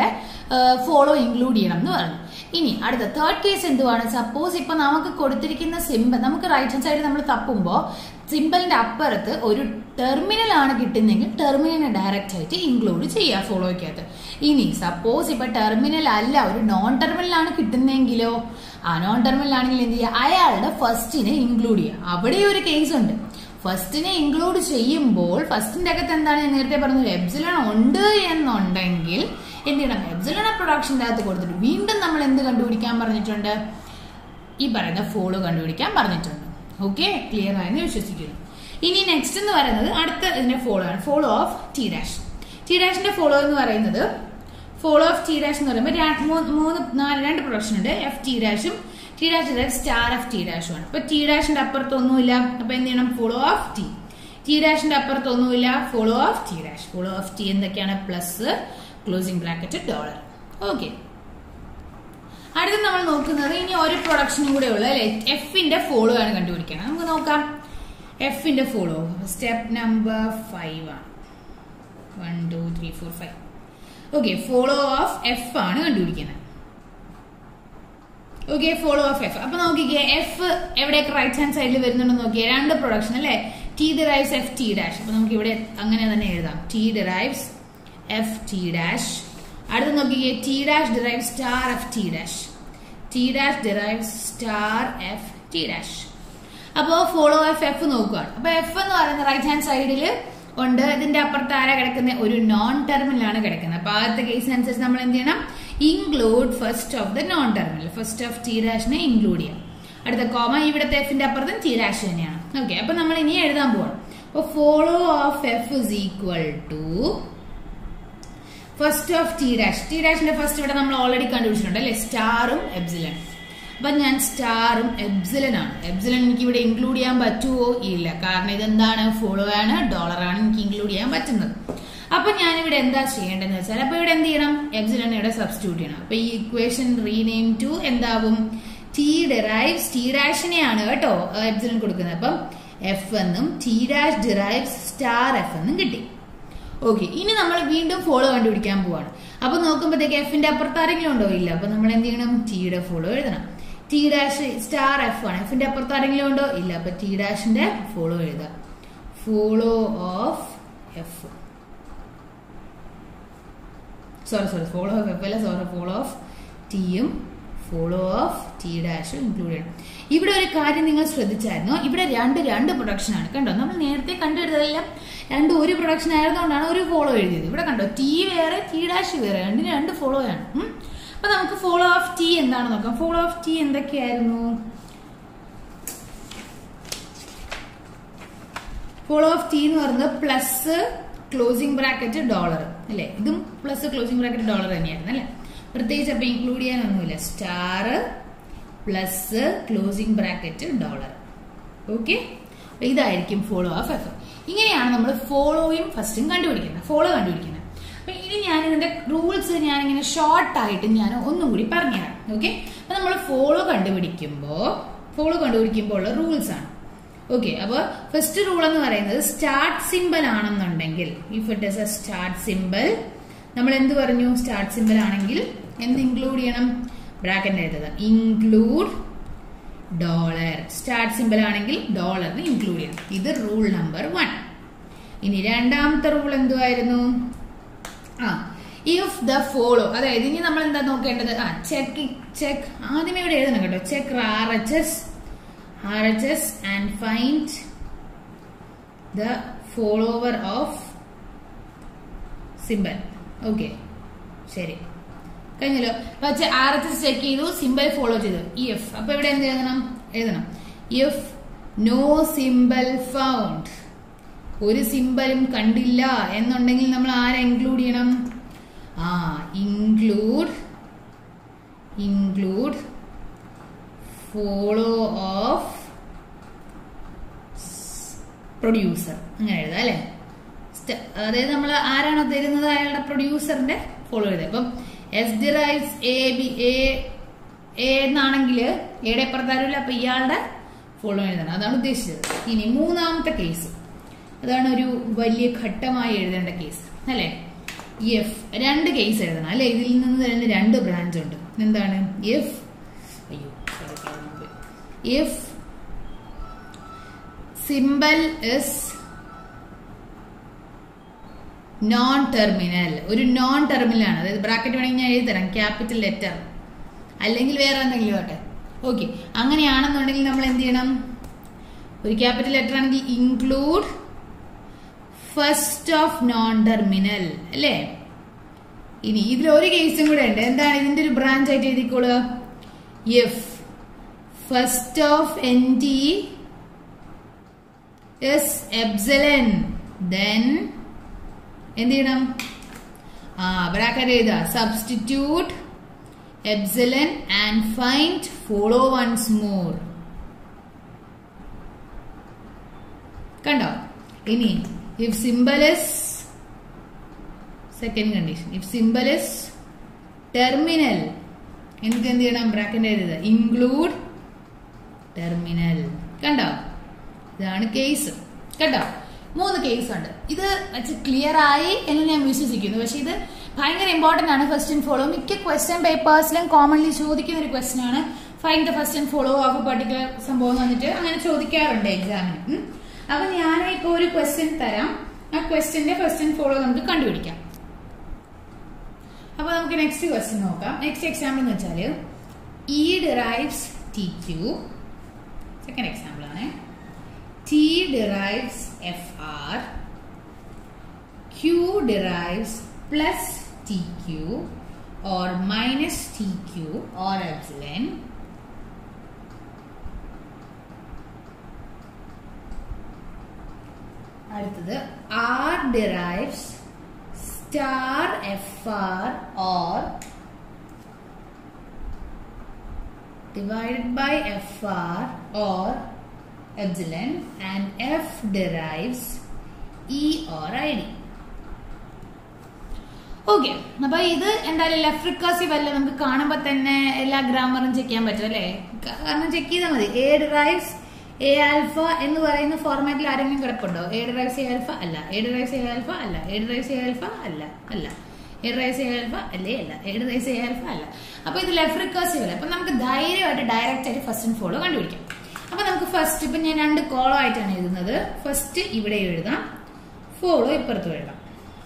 ഫോളോ ഇൻക്ലൂഡ് ചെയ്യണം എന്ന് പറഞ്ഞു ഇനി അടുത്ത തേർഡ് കേസ് എന്തുവാണ് സപ്പോസ് ഇപ്പൊ നമുക്ക് കൊടുത്തിരിക്കുന്ന സിമ്പിൾ നമുക്ക് റൈറ്റ് ഹാൻഡ് സൈഡ് നമ്മൾ തപ്പുമ്പോൾ സിമ്പിളിന്റെ അപ്പുറത്ത് ഒരു ടെർമിനൽ ആണ് കിട്ടുന്നെങ്കിൽ ടെർമിനലിനെ ഡയറക്റ്റ് ആയിട്ട് ഇൻക്ലൂഡ് ചെയ്യുക ഫോളോയ്ക്കകത്ത് ഇനി സപ്പോസ് ഇപ്പൊ ടെർമിനൽ അല്ല ഒരു നോൺ ടെർമിനലാണ് കിട്ടുന്നെങ്കിലോ ആ നോൺ ടെർമിനൽ ആണെങ്കിൽ എന്ത് ചെയ്യുക അയാളുടെ ഫസ്റ്റിനെ ഇൻക്ലൂഡ് ചെയ്യുക അവിടെ ഒരു കേസ് ഉണ്ട് ഫസ്റ്റിനെ ഇൻക്ലൂഡ് ചെയ്യുമ്പോൾ ഫസ്റ്റിന്റെ അകത്ത് എന്താണ് ഞാൻ നേരത്തെ പറഞ്ഞത് എബ്സിലൺ ഉണ്ട് എന്നുണ്ടെങ്കിൽ എന്ത് ചെയ്യണം എബ്സിലണ പ്രൊഡക്ഷൻ്റെ അകത്ത് കൊടുത്തിട്ട് വീണ്ടും നമ്മൾ എന്ത് കണ്ടുപിടിക്കാൻ പറഞ്ഞിട്ടുണ്ട് ഈ പറയുന്ന ഫോളോ കണ്ടുപിടിക്കാൻ പറഞ്ഞിട്ടുണ്ട് ഓക്കെ ക്ലിയർ ആയെന്ന് വിശ്വസിക്കുന്നു ഇനി നെക്സ്റ്റ് എന്ന് പറയുന്നത് അടുത്ത ഇതിന്റെ ഫോളോ ആണ് follow of T dash T ഡാഷിന്റെ ഫോളോ എന്ന് പറയുന്നത് ഫോളോ ഓഫ് ടി ഡാഷ് എന്ന് പറയുമ്പോൾ രണ്ട് മൂന്ന് മൂന്ന് നാല് രണ്ട് പ്രൊഡക്ഷൻ ഉണ്ട് എഫ് ടി ഡാഷും T dash star F T ഡാഷും ആണ് അപ്പൊ ടി ഡാഷിന്റെ അപ്പുറത്തൊന്നുമില്ല അപ്പൊ എന്ത് ചെയ്യണം ഫോളോ ഓഫ് ടി ടി ഡാഷിന്റെ അപ്പുറത്തൊന്നുമില്ല follow of T dash follow of T എന്തൊക്കെയാണ് plus closing bracket dollar okay അടുത്ത് നമ്മൾ നോക്കുന്നത് ഇനി ഒരു പ്രൊഡക്ഷനും കൂടെ ഉള്ളു അല്ലെ എഫിന്റെ ഫോളോ ആണ് കണ്ടുപിടിക്കണം നമുക്ക് നോക്കാം എഫിന്റെ ഫോളോ സ്റ്റെപ്പ് നമ്പർ ഫൈവ് ആണ് one two three four five okay follow of F ആണ് കണ്ടുപിടിക്കുന്നത് ഓക്കെ ഫോളോ ഓഫ് എഫ് അപ്പൊ നോക്കിക്കേ എഫ് എവിടെയൊക്കെ റൈറ്റ് ഹാൻഡ് സൈഡിൽ വരുന്നുണ്ടെന്ന് നോക്കിയേ രണ്ട് പ്രൊഡക്ഷൻ അല്ലെ T derives F T dash അപ്പൊ നമുക്ക് ഇവിടെ അങ്ങനെ തന്നെ എഴുതാം T derives F T dash അടുത്ത് നോക്കിക്കേ T dash derive star F T dash T dash derive star F T dash അപ്പോ ഫോളോ എഫ് എഫ് നോക്കുകയാണ് അപ്പൊ എഫ് എന്ന് പറയുന്ന റൈറ്റ് ഹാൻഡ് സൈഡിൽ ഉണ്ട് ഇതിന്റെ അപ്പുറത്ത് ആരാ കിടക്കുന്ന ഒരു നോൺ ടെർമിനലാണ് കിടക്കുന്നത് അപ്പൊ ആദ്യത്തെ കേസിനനുസരിച്ച് നമ്മൾ എന്ത് ചെയ്യണം include first of the non terminal first of T ഡാഷിനെ ഇൻക്ലൂഡ് ചെയ്യാം അടുത്ത കോമ ഇവിടുത്തെ എഫിന്റെ അപ്പുറത്തും ടി ഡാഷ് തന്നെയാണ് ഓക്കെ അപ്പൊ നമ്മൾ ഇനി എഴുതാൻ പോവാണ് അപ്പൊ follow of F is equal to first of T dash T ഡാഷിന്റെ ഫസ്റ്റ് ഇവിടെ നമ്മൾ ഓൾറെഡി കണ്ടുപിടിച്ചിട്ടുണ്ട് അല്ലെ സ്റ്റാറും എബ്സിലൻ അപ്പൊ ഞാൻ സ്റ്റാറും എബ്സിലൻ ആണ് എബ്സിലൻ എനിക്ക് ഇവിടെ ഇൻക്ലൂഡ് ചെയ്യാൻ പറ്റുമോ ഇല്ല കാരണം ഇതെന്താണ് ഫോളോ ആണ് ഡോളർ ആണ് എനിക്ക് ഇൻക്ലൂഡ് ചെയ്യാൻ പറ്റുന്നത് അപ്പൊ ഞാൻ ഇവിടെ എന്താ ചെയ്യേണ്ടതെന്ന് വെച്ചാൽ അപ്പൊ ഇവിടെ എന്ത് ചെയ്യണം എബ്സിലൻ ഇവിടെ സബ്സ്റ്റിറ്റ്യൂട്ട് ചെയ്യണം അപ്പൊ ഈ ഇക്വേഷൻ റീനെയിം ടു എന്താവും ടി ഡിറൈവ്സ് ടി ഡാഷിനെയാണ് കേട്ടോ എബ്സിലൻ കൊടുക്കുന്നത് അപ്പം എഫ് എന്നും T dash derives star F എന്നും കിട്ടി ഓക്കെ ഇനി നമ്മൾ വീണ്ടും ഫോളോ കണ്ടുപിടിക്കാൻ പോവാണ് അപ്പൊ നോക്കുമ്പോഴത്തേക്ക് എഫിന്റെ അപ്പുറത്ത് ആരെങ്കിലും ഉണ്ടോ ഇല്ല അപ്പൊ നമ്മൾ എന്ത് ചെയ്യണം ടിയുടെ ഫോളോ എഴുതണം ടി ഡാഷ് സ്റ്റാർ എഫ് ആണ് എഫിന്റെ അപ്പുറത്ത് ആരെങ്കിലും ഉണ്ടോ ഇല്ല അപ്പൊ ടി ഡാഷിന്റെ ഫോളോ എഴുതാം follow of F sorry sorry follow of F അല്ല സോറി ഫോളോ ഓഫ് ടിയും ഫോളോ ഓഫ് ടി ഡാഷും ഇൻക്ലൂഡ് ചെയ്യണം ഇവിടെ ഒരു കാര്യം നിങ്ങൾ ശ്രദ്ധിച്ചായിരുന്നു ഇവിടെ രണ്ട് രണ്ട് പ്രൊഡക്ഷൻ ആണ് കണ്ടോ നമ്മൾ നേരത്തെ കണ്ടെടുത്തതെല്ലാം രണ്ട് ഒരു പ്രൊഡക്ഷൻ ആയതുകൊണ്ടാണ് ഒരു ഫോളോ എഴുതിയത് ഇവിടെ കണ്ടോ ടി വേറെ ടി ഡാഷ് വേറെ രണ്ടിന് രണ്ട് ഫോളോ ആണ് ഉം. അപ്പൊ നമുക്ക് ഫോളോ ഓഫ് ടി എന്താണ് നോക്കാം ഫോളോ ഓഫ് ടി എന്തൊക്കെയായിരുന്നു ഫോളോ ഓഫ് ടി എന്ന് പറയുന്നത് പ്ലസ് ക്ലോസിംഗ് ബ്രാക്കറ്റ് ഡോളർ അല്ലെ ഇതും പ്ലസ് ക്ലോസിംഗ് ബ്രാക്കറ്റ് ഡോളർ തന്നെയായിരുന്നു അല്ലെ പ്രത്യേകിച്ച് അപ്പൊ ഇൻക്ലൂഡ് ചെയ്യാനൊന്നുമില്ല star plus closing bracket dollar okay ഇതായിരിക്കും ഫോളോ ഓഫ് എഫ് ഇങ്ങനെയാണ് നമ്മൾ ഫോളോയും ഫസ്റ്റും കണ്ടുപിടിക്കുന്നത് ഫോളോ കണ്ടുപിടിക്കുന്നത് അപ്പൊ ഇനി ഞാൻ ഇതിന്റെ റൂൾസ് ഞാൻ ഇങ്ങനെ ഷോർട്ട് ആയിട്ട് ഞാൻ ഒന്നും കൂടി പറഞ്ഞുതരാം ഓക്കെ അപ്പൊ നമ്മൾ ഫോളോ കണ്ടുപിടിക്കുമ്പോൾ ഫോളോ കണ്ടുപിടിക്കുമ്പോൾ ഉള്ള റൂൾസ് ആണ് ഓക്കെ അപ്പൊ ഫസ്റ്റ് റൂൾ എന്ന് പറയുന്നത് സ്റ്റാർട്ട് സിമ്പിൾ ആണെന്നുണ്ടെങ്കിൽ if it is a start simple നമ്മൾ എന്ത് പറഞ്ഞു സ്റ്റാർട്ട് സിമ്പിൾ ആണെങ്കിൽ എന്ത് ഇൻക്ലൂഡ് ചെയ്യണം ബ്രാക്കറ്റ് എഴുതുക ഇൻക്ലൂഡ് ഡോളർ സ്റ്റാർട്ട് സിമ്പിൾ ആണെങ്കിൽ ഡോളറിന് ഇൻക്ലൂഡ് ചെയ്യണം ഇത് റൂൾ നമ്പർ വൺ ഇനി രണ്ടാമത്തെ റൂൾ എന്തുവായിരുന്നു ആ ഇഫ് ദ ഫോളോ അതായത് ഇനി നമ്മൾ എന്താ നോക്കേണ്ടത് ആ ചെക്ക് ചെക്ക് ആദ്യമേ ഇവിടെ എഴുതണം കേട്ടോ check R H S R H S and find the follower of simple okay ശരി കഴിഞ്ഞല്ലോ പക്ഷെ ആർ എച്ച് എസ് ചെക്ക് ചെയ്തു സിമ്പിൾ ഫോളോ ചെയ്തു ഇഫ് അപ്പൊ ഇവിടെ എന്ത് എഴുതണം എഴുതണം ഇഫ് നോ സിമ്പിൾ ഫൗണ്ട് ഒരു സിമ്പിളും കണ്ടില്ല എന്നുണ്ടെങ്കിൽ നമ്മൾ ആരെ ഇൻക്ലൂഡ് ചെയ്യണം ആ include include follow of producer അങ്ങനെ എഴുതാം അല്ലെ സ്റ്റ- അതായത് നമ്മൾ ആരാണോ തരുന്നത് അയാളുടെ പ്രൊഡ്യൂസറിന്റെ ഫോളോ ചെയ്തത് അപ്പം S derives A B A A എന്നാണെങ്കിൽ എയുടെ പ്രകാരമില്ല അപ്പൊ ഇയാളുടെ ഫോളോ എഴുതണം അതാണ് ഉദ്ദേശിച്ചത് ഇനി മൂന്നാമത്തെ കേസ് അതാണ് ഒരു വലിയ ഘട്ടമായി എഴുതേണ്ട കേസ് അല്ലേ എഫ് രണ്ട് കേസ് എഴുതണം അല്ലെ ഇതിൽ നിന്ന് തന്നെ രണ്ട് ബ്രാഞ്ച് ഉണ്ട് എന്താണ് എഫ് അയ്യോ F symbol is non terminal ഒരു നോൺ ടെർമിനൽ ആണ് അതായത് ബ്രാക്കറ്റ് വേണമെങ്കിൽ ഞാൻ എഴുതി തരാം ക്യാപിറ്റൽ ലെറ്റർ അല്ലെങ്കിൽ വേറെ എന്തെങ്കിലും ആട്ടെ ഓക്കെ അങ്ങനെയാണെന്നുണ്ടെങ്കിൽ നമ്മൾ എന്ത് ചെയ്യണം ഒരു ക്യാപിറ്റൽ ലെറ്റർ ആണെങ്കിൽ include first of non terminal അല്ലേ ഇനി ഇതിൽ ഒരു കേസും കൂടെ ഉണ്ട് എന്താണ് ഇതിന്റെ ഒരു ബ്രാഞ്ച് ആയിട്ട് എഴുതിക്കോളുക F first of N T S epsilon then എന്ത് ചെയ്യണം ആ ബ്രാക്കറ്റ് എഴുതുക substitute epsilon and find follow once more കണ്ടോ ഇനി if symbol is second condition if symbol is terminal എനിക്ക് എന്ത് ചെയ്യണം ബ്രാക്കറ്റ് എഴുതുക ഇൻക്ലൂഡ് ടെർമിനൽ കണ്ടോ ഇതാണ് കേസ് കേട്ടോ മൂന്ന് കേസ് ഉണ്ട് ഇത് വെച്ച് ക്ലിയർ ആയി എന്ന് ഞാൻ വിശ്വസിക്കുന്നു പക്ഷെ ഇത് ഭയങ്കര ഇമ്പോർട്ടന്റ് ആണ് ഫസ്റ്റ് ആൻഡ് ഫോളോ മിക്ക ക്വസ്റ്റ്യൻ പേപ്പേഴ്സിലും കോമൺലി ചോദിക്കുന്ന ഒരു ക്വസ്റ്റ്യൻ ആണ് fine the first and follow of particular സംഭവം വന്നിട്ട് അങ്ങനെ ചോദിക്കാറുണ്ട് എക്സാമിന് അപ്പൊ ഞാൻ ഇപ്പൊ ഒരു ക്വസ്റ്റ്യൻ തരാം ആ ക്വസ്റ്റ്യന്റെ ഫസ്റ്റ് ആൻഡ് ഫോളോ നമുക്ക് കണ്ടുപിടിക്കാം അപ്പൊ നമുക്ക് നെക്സ്റ്റ് ക്വസ്റ്റ്യൻ നോക്കാം നെക്സ്റ്റ് എക്സാമ്പിൾ എന്ന് വെച്ചാല് E derives T Q second example ആണ് T derives FR, Q derives plus TQ or minus TQ or epsilon. അടുത്തത് R derives star FR or divided by FR or epsilon and F derives E or ID. Okay അപ്പൊ ഇത് എന്തായാലും left recursive അല്ല നമുക്ക് കാണുമ്പോൾ തന്നെ എല്ലാ ഗ്രാമറും check ചെയ്യാൻ പറ്റും അല്ലേ കാരണം ചെക്ക് ചെയ്താൽ മതി എ ഡിറൈവ്സ് എ ആൽഫ എന്ന് പറയുന്ന ഫോർമാറ്റിൽ ആരെങ്കിലും കിടപ്പുണ്ടോ എ ഡിറൈവ്സ് എ ആൽഫ അല്ല എ ഡിറൈവ്സ് എ ആൽഫ അല്ല എ ഡിറൈവ്സ് എ ആൽഫ അല്ല അല്ല എ ഡിറൈവ്സ് എ ആൽഫ അല്ലേ അല്ല എ ഡിറൈവ്സ് എ ആൽഫ അല്ല അപ്പൊ ഇത് ലെഫ്റ്റ് റിക്കേഴ്സീവ് അല്ല അപ്പൊ നമുക്ക് ധൈര്യമായിട്ട് ഡയറക്റ്റ് ആയിട്ട് ഫസ്റ്റ് ആൻഡ് ഫോളോ കണ്ടുപിടിക്കാം അപ്പൊ നമുക്ക് ഫസ്റ്റ് ഇപ്പൊ ഞാൻ രണ്ട് കോളം ആയിട്ടാണ് എഴുതുന്നത് ഫസ്റ്റ് ഇവിടെ എഴുതാം ഫോളോ ഇപ്പുറത്തും എഴുതാം